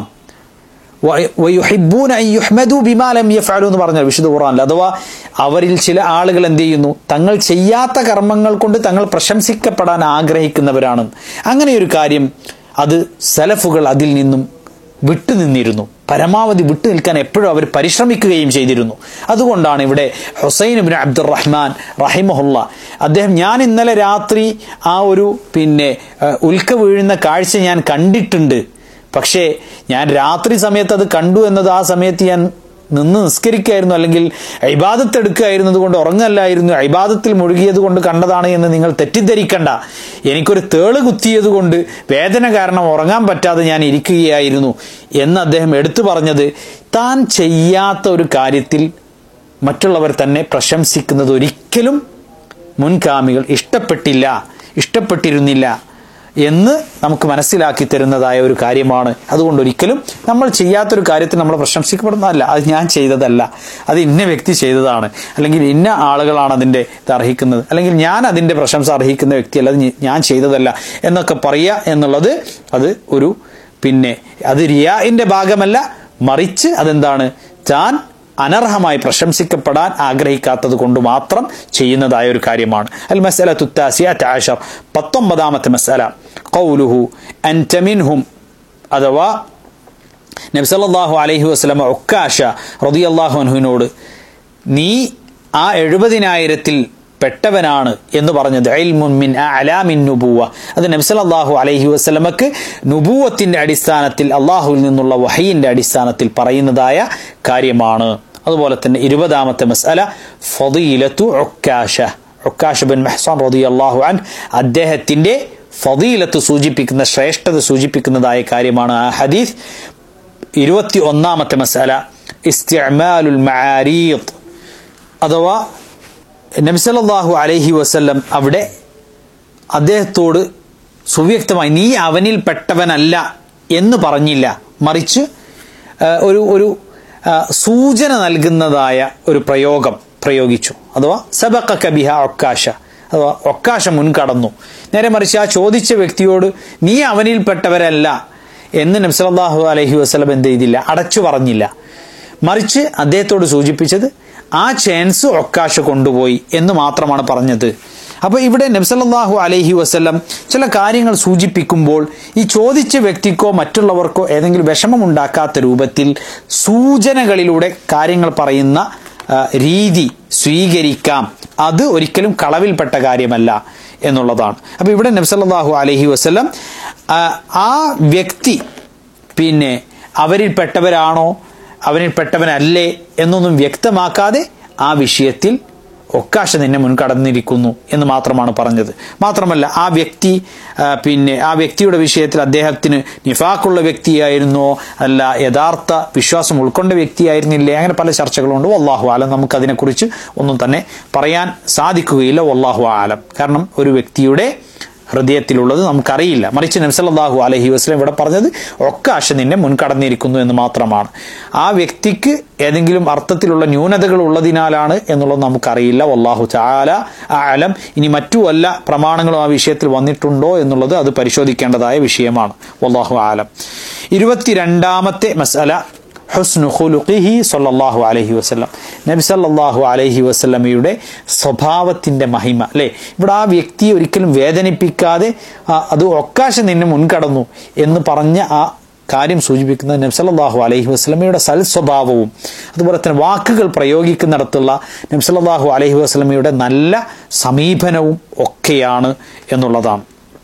വയുഹിബ്ബൂന അൻ യുഹ്മദു ബിമാ ലം യഫ്അലു എന്ന് പറഞ്ഞ വിശുദ്ധ ഖുർആനിൽ അഥവാ അവരിൽ ചില ആളുകൾ എന്ത് ചെയ്യുന്നു തങ്ങൾ ചെയ്യാത്ത കർമ്മങ്ങൾ കൊണ്ട് തങ്ങൾ പ്രശംസിക്കപ്പെടാൻ ആഗ്രഹിക്കുന്നവരാണ് അങ്ങനെ ഒരു കാര്യം അത് സലഫുകൾ അതിൽ നിന്നും വിട്ടുനിന്നിരുന്നു പരമാവധി വിട്ടു നിൽക്കാൻ എപ്പോഴും അവർ പരിശ്രമിക്കുകയും ചെയ്തിരുന്നു അതുകൊണ്ടാണ് ഇവിടെ ഹുസൈൻ ബിൻ അബ്ദുറഹ്മാൻ റഹിമഹുല്ല അദ്ദേഹം ഞാൻ ഇന്നലെ രാത്രി ആ ഒരു പിന്നെ ഏഹ്, ഉൽക്ക വീഴുന്ന കാഴ്ച ഞാൻ കണ്ടിട്ടുണ്ട് പക്ഷേ ഞാൻ രാത്രി സമയത്ത് അത് കണ്ടു എന്നത് ആ സമയത്ത് ഞാൻ നിന്ന് നിസ്കരിക്കായിരുന്നു അല്ലെങ്കിൽ ഇബാദത്ത് എടുക്കുകയായിരുന്നത് കൊണ്ട് ഉറങ്ങല്ലായിരുന്നു ഇബാദത്തിൽ മുഴുകിയത് കൊണ്ട് കണ്ടതാണ് എന്ന് നിങ്ങൾ തെറ്റിദ്ധരിക്കണ്ട എനിക്കൊരു തേള് കുത്തിയത് കൊണ്ട് വേദന കാരണം ഉറങ്ങാൻ പറ്റാതെ ഞാൻ ഇരിക്കുകയായിരുന്നു എന്ന് അദ്ദേഹം എടുത്തു പറഞ്ഞത് താൻ ചെയ്യാത്ത ഒരു കാര്യത്തിൽ മറ്റുള്ളവർ തന്നെ പ്രശംസിക്കുന്നത് ഒരിക്കലും മുൻഗാമികൾ ഇഷ്ടപ്പെട്ടില്ല ഇഷ്ടപ്പെട്ടിരുന്നില്ല എന്ന് നമുക്ക് മനസ്സിലാക്കി തരുന്നതായ ഒരു കാര്യമാണ് അതുകൊണ്ട് ഒരിക്കലും നമ്മൾ ചെയ്യാത്തൊരു കാര്യത്തിൽ നമ്മൾ പ്രശംസിക്കപ്പെടുന്നതല്ല അത് ഞാൻ ചെയ്തതല്ല അത് ഇന്ന വ്യക്തി ചെയ്തതാണ് അല്ലെങ്കിൽ ഇന്ന ആളുകളാണ് അതിൻ്റെ ഇത് അർഹിക്കുന്നത് അല്ലെങ്കിൽ ഞാൻ അതിൻ്റെ പ്രശംസ അർഹിക്കുന്ന വ്യക്തിയല്ല അത് ഞാൻ ചെയ്തതല്ല എന്നൊക്കെ പറയുക എന്നുള്ളത് അത് ഒരു പിന്നെ അത് റിയാഇന്റെ ഭാഗമല്ല മറിച്ച് അതെന്താണ് താൻ അനർഹമായി പ്രശംസിക്കപ്പെടാൻ ആഗ്രഹിക്കാത്തത് കൊണ്ട് മാത്രം ചെയ്യുന്നതായ ഒരു കാര്യമാണ് അൽ മസല തുത്താസിയ ആഷർ പത്തൊമ്പതാമത്തെ മസല കൗലുഹു അൻറ്റമിൻഹും അഥവാ നബ്സല്ലാഹു അലൈഹി വസ്ലമ ഒക്കാശ റതിയല്ലാഹു അൻഹുവിനോട് നീ ആ എഴുപതിനായിരത്തിൽ പെട്ടവനാണ് എന്ന് പറഞ്ഞത് ഇൽമുൻ മിൻ അലാമിൻ നുബൂവ അത് നബ്സലല്ലാഹു അലൈഹി വസ്ലമക്ക് നുബൂവത്തിന്റെ അടിസ്ഥാനത്തിൽ അള്ളാഹുവിൽ നിന്നുള്ള വഹയിന്റെ അടിസ്ഥാനത്തിൽ പറയുന്നതായ കാര്യമാണ് അതുപോലെ തന്നെ ഇരുപതാമത്തെ മസ്അല ഫദീലത്തു ഒക്കാശ ഒക്കാശ ബിൻ മെഹ്സാൻ റതി അള്ളാഹു അൻ അദ്ദേഹത്തിന്റെ ഫദീലത്ത് സൂചിപ്പിക്കുന്ന ശ്രേഷ്ഠത സൂചിപ്പിക്കുന്നതായ കാര്യമാണ് ആ ഹദീസ് ഇരുപത്തി ഒന്നാമത്തെ മസാല ഇസ്തിഅമാലുൽ മആരീദ് അഥവാ നബിസല്ലാഹു അലൈഹി വസല്ലം അവിടെ അദ്ദേഹത്തോട് സുവ്യക്തമായി നീ അവനിൽ പെട്ടവനല്ല എന്ന് പറഞ്ഞില്ല മറിച്ച് ആ, ഒരു ഒരു ആ, സൂചന നൽകുന്നതായ ഒരു പ്രയോഗം പ്രയോഗിച്ചു അഥവാ സബക്ക കബിഹ ഒക്കാശ അഥവാ ഒക്കാശ മുൻകടന്നു നേരെ മറിച്ച് ആ ചോദിച്ച വ്യക്തിയോട് നീ അവനിൽപ്പെട്ടവരല്ല എന്ന് നബ്സലാഹു അലഹി വസ്ലം എന്ത് ചെയ്തില്ല അടച്ചു പറഞ്ഞില്ല മറിച്ച് അദ്ദേഹത്തോട് സൂചിപ്പിച്ചത് ആ ചാൻസ് ഒക്കാശ കൊണ്ടുപോയി എന്ന് മാത്രമാണ് പറഞ്ഞത് അപ്പോൾ ഇവിടെ നബ്സല്ലാഹു അലൈഹി വസ്ല്ലം ചില കാര്യങ്ങൾ സൂചിപ്പിക്കുമ്പോൾ ഈ ചോദിച്ച വ്യക്തിക്കോ മറ്റുള്ളവർക്കോ ഏതെങ്കിലും വിഷമമുണ്ടാക്കാത്ത രൂപത്തിൽ സൂചനകളിലൂടെ കാര്യങ്ങൾ പറയുന്ന ആ, രീതി സ്വീകരിക്കാം അത് ഒരിക്കലും കളവിൽപ്പെട്ട കാര്യമല്ല എന്നുള്ളതാണ് അപ്പോൾ ഇവിടെ നബ്സല്ലാഹു അലൈഹി വസ്ല്ലം ആ വ്യക്തി പിന്നെ അവരിൽപ്പെട്ടവരാണോ അവരിൽപ്പെട്ടവനല്ലേ എന്നൊന്നും വ്യക്തമാക്കാതെ ആ വിഷയത്തിൽ ഒക്കാശ നിന്നെ മുൻകടന്നിരിക്കുന്നു എന്ന് മാത്രമാണ് പറഞ്ഞത് മാത്രമല്ല ആ വ്യക്തി ആ, പിന്നെ ആ വ്യക്തിയുടെ വിഷയത്തിൽ അദ്ദേഹത്തിന് നിഫാക്കുള്ള വ്യക്തിയായിരുന്നോ അല്ല യഥാർത്ഥ വിശ്വാസം ഉൾക്കൊണ്ട വ്യക്തിയായിരുന്നില്ലേ അങ്ങനെ പല ചർച്ചകളുണ്ട് വല്ലാഹു ആലം നമുക്ക് അതിനെക്കുറിച്ച് ഒന്നും തന്നെ പറയാൻ സാധിക്കുകയില്ല വല്ലാഹു ആലം കാരണം ഒരു വ്യക്തിയുടെ ഹൃദയത്തിലുള്ളത് നമുക്കറിയില്ല മറിച്ച് നബ്സല്ലാഹു അലഹി വസ്ലം ഇവിടെ പറഞ്ഞത് ഒക്കാശ നിന്നെ മുൻകടന്നിരിക്കുന്നു എന്ന് മാത്രമാണ് ആ വ്യക്തിക്ക് ഏതെങ്കിലും അർത്ഥത്തിലുള്ള ന്യൂനതകൾ ഉള്ളതിനാലാണ് എന്നുള്ളത് നമുക്കറിയില്ല വല്ലാഹു ചാല ആലം ഇനി മറ്റു വല്ല പ്രമാണങ്ങളും ആ വിഷയത്തിൽ വന്നിട്ടുണ്ടോ എന്നുള്ളത് അത് പരിശോധിക്കേണ്ടതായ വിഷയമാണ് വല്ലാഹു ആലം ഇരുപത്തിരണ്ടാമത്തെ മസല ഹുസ്നു ഖുലുഖിഹി സല്ലല്ലാഹു അലൈഹി വസല്ലം നബി സല്ലല്ലാഹു അലൈഹി വസല്ലമയുടെ സ്വഭാവത്തിന്റെ മഹിമ അല്ലേ ഇവിടെ ആ വ്യക്തിയെ ഒരിക്കലും വേദനിപ്പിക്കാതെ ആ, അത് ഒക്കാശം നിന്നെ മുൻകടന്നു എന്ന് പറഞ്ഞ ആ കാര്യം സൂചിപ്പിക്കുന്നത് നബി സല്ലല്ലാഹു അലൈഹി വസല്ലമയുടെ സൽ സ്വഭാവവും അതുപോലെ തന്നെ വാക്കുകൾ പ്രയോഗിക്കുന്നിടത്തുള്ള നബി സല്ലല്ലാഹു അലൈഹി വസല്ലമയുടെ നല്ല സമീപനവും ഒക്കെയാണ് എന്നുള്ളതാണ്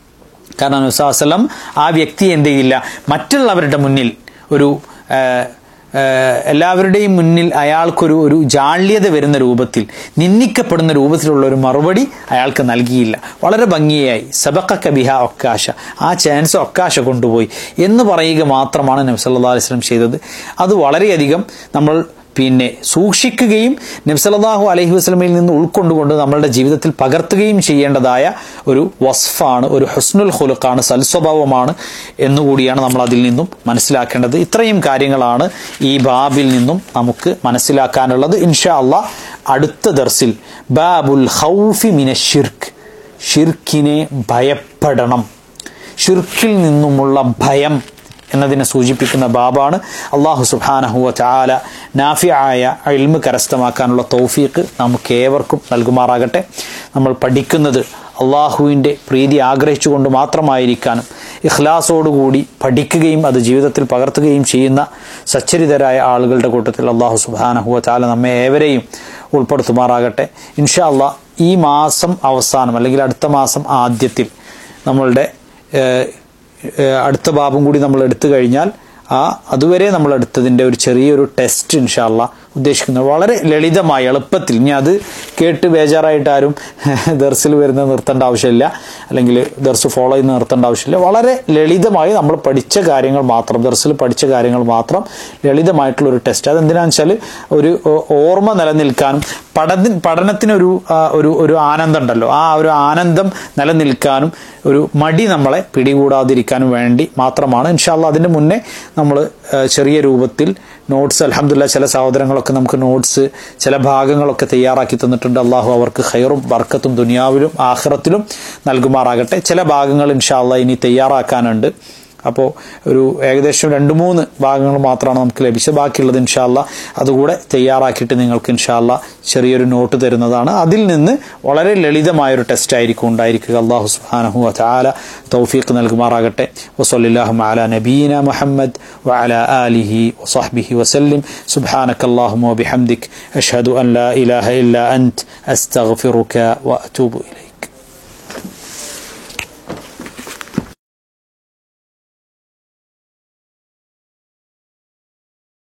കാരണം നബിസ്വലം ആ വ്യക്തി എന്ത് ചെയ്യില്ല മറ്റുള്ളവരുടെ മുന്നിൽ ഒരു ആ, ആ, എല്ലാവരുടെയും മുന്നിൽ അയാൾക്കൊരു ഒരു ജാള്യത വരുന്ന രൂപത്തിൽ നിന്ദിക്കപ്പെടുന്ന രൂപത്തിലുള്ള ഒരു മറുപടി അയാൾക്ക് നൽകിയില്ല വളരെ ഭംഗിയായി സബക്ക കബിഹ ഒക്കാശ ആ ചാൻസ് ഒക്കാശ കൊണ്ടുപോയി എന്ന് പറയുക മാത്രമാണ് നബി സല്ലല്ലാഹു അലൈഹി വസല്ലം ചെയ്തത് അത് വളരെയധികം നമ്മൾ പിന്നെ സൂക്ഷിക്കുകയും നബ്സലാഹു അലൈഹി വസ്ലമയിൽ നിന്ന് ഉൾക്കൊണ്ടുകൊണ്ട് നമ്മളുടെ ജീവിതത്തിൽ പകർത്തുകയും ചെയ്യേണ്ടതായ ഒരു വസ്ഫാണ് ഒരു ഹുസ്നുൽ ഹുലുക്കാണ് സൽസ്വഭാവമാണ് എന്നുകൂടിയാണ് നമ്മൾ അതിൽ നിന്നും മനസ്സിലാക്കേണ്ടത് ഇത്രയും കാര്യങ്ങളാണ് ഈ ബാബിൽ നിന്നും നമുക്ക് മനസ്സിലാക്കാനുള്ളത് ഇൻഷാ അള്ളാഹ് അടുത്ത ദർസിൽ ബാബുൽ ഹൗഫി മിന ഷിർക്ക് ഷിർക്കിനെ ഭയപ്പെടണം ഷിർക്കിൽ നിന്നുമുള്ള ഭയം എന്നതിനെ സൂചിപ്പിക്കുന്ന ബാബാണ് അള്ളാഹു സുബാനഹുവ ചാല നാഫിയായ അൽമ് കരസ്ഥമാക്കാനുള്ള തൗഫീഖ് നമുക്ക് ഏവർക്കും നൽകുമാറാകട്ടെ നമ്മൾ പഠിക്കുന്നത് അള്ളാഹുവിൻ്റെ പ്രീതി ആഗ്രഹിച്ചുകൊണ്ട് മാത്രമായിരിക്കാനും ഇഖ്ലാസോടുകൂടി പഠിക്കുകയും അത് ജീവിതത്തിൽ പകർത്തുകയും ചെയ്യുന്ന സച്ചരിതരായ ആളുകളുടെ കൂട്ടത്തിൽ അള്ളാഹു സുബാനഹുവ ചാല നമ്മെ ഏവരെയും ഉൾപ്പെടുത്തുമാറാകട്ടെ ഇൻഷാ അള്ളാഹ് ഈ മാസം അവസാനം അല്ലെങ്കിൽ അടുത്ത മാസം ആദ്യത്തിൽ നമ്മളുടെ ഏഹ്, ഏഹ്, അടുത്ത ഭാഗം കൂടി നമ്മൾ എടുത്തു കഴിഞ്ഞാൽ ആ അതുവരെ നമ്മൾ എടുത്തതിൻ്റെ ഒരു ചെറിയൊരു ടെസ്റ്റ് ഇൻഷാല്ല ഉദ്ദേശിക്കുന്നത് വളരെ ലളിതമായി എളുപ്പത്തിൽ ഇനി അത് കേട്ട് ബേജാറായിട്ട് ആരും ദർസിൽ വരുന്നത് നിർത്തേണ്ട ആവശ്യമില്ല അല്ലെങ്കിൽ ദർസ് ഫോളോ ചെയ്യുന്ന നിർത്തേണ്ട ആവശ്യമില്ല വളരെ ലളിതമായി നമ്മൾ പഠിച്ച കാര്യങ്ങൾ മാത്രം ദർസിൽ പഠിച്ച കാര്യങ്ങൾ മാത്രം ലളിതമായിട്ടുള്ള ഒരു ടെസ്റ്റ് അതെന്തിനാണെന്ന് വെച്ചാൽ ഒരു ഓ- ഓർമ്മ നിലനിൽക്കാനും പഠന പഠനത്തിനൊരു ആ, ഒരു ഒരു ആനന്ദം ഉണ്ടല്ലോ ആ ഒരു ആനന്ദം നിലനിൽക്കാനും ഒരു മടി നമ്മളെ പിടികൂടാതിരിക്കാനും വേണ്ടി മാത്രമാണ് ഇൻഷാല്ല അതിൻ്റെ മുന്നേ നമ്മൾ ചെറിയ രൂപത്തിൽ നോട്ട്സ് അലഹമില്ല ചില സഹോദരങ്ങളൊക്കെ നമുക്ക് നോട്ട്സ് ചില ഭാഗങ്ങളൊക്കെ തയ്യാറാക്കി തന്നിട്ടുണ്ട് അള്ളാഹു അവർക്ക് ഖൈറും ബർക്കത്തും ദുനിയാവിലും ആഖിറത്തിലും നൽകുമാറാകട്ടെ ചില ഭാഗങ്ങൾ ഇൻഷാല്ല ഇനി തയ്യാറാക്കാനുണ്ട് അപ്പോൾ ഒരു ഏകദേശം രണ്ട് മൂന്ന് ഭാഗങ്ങൾ മാത്രമാണ് നമുക്ക് ലഭിച്ചത് ബാക്കിയുള്ളത് ഇൻഷാല്ല അതുകൂടെ തയ്യാറാക്കിയിട്ട് നിങ്ങൾക്ക് ഇൻഷാല്ല ചെറിയൊരു നോട്ട് തരുന്നതാണ് അതിൽ നിന്ന് വളരെ ലളിതമായൊരു ടെസ്റ്റ് ആയിരിക്കും ഉണ്ടായിരിക്കുക അള്ളാഹു സുബാനഹു ചാല തൗഫീഖ് നൽകുമാറാകട്ടെ വസല്ലാഹു അല നബീന മുഹമ്മദ് وعلى آله وصحبه وسلم سبحانك اللهم وبحمدك أشهد أن لا إله إلا أنت أستغفرك وأتوب إليك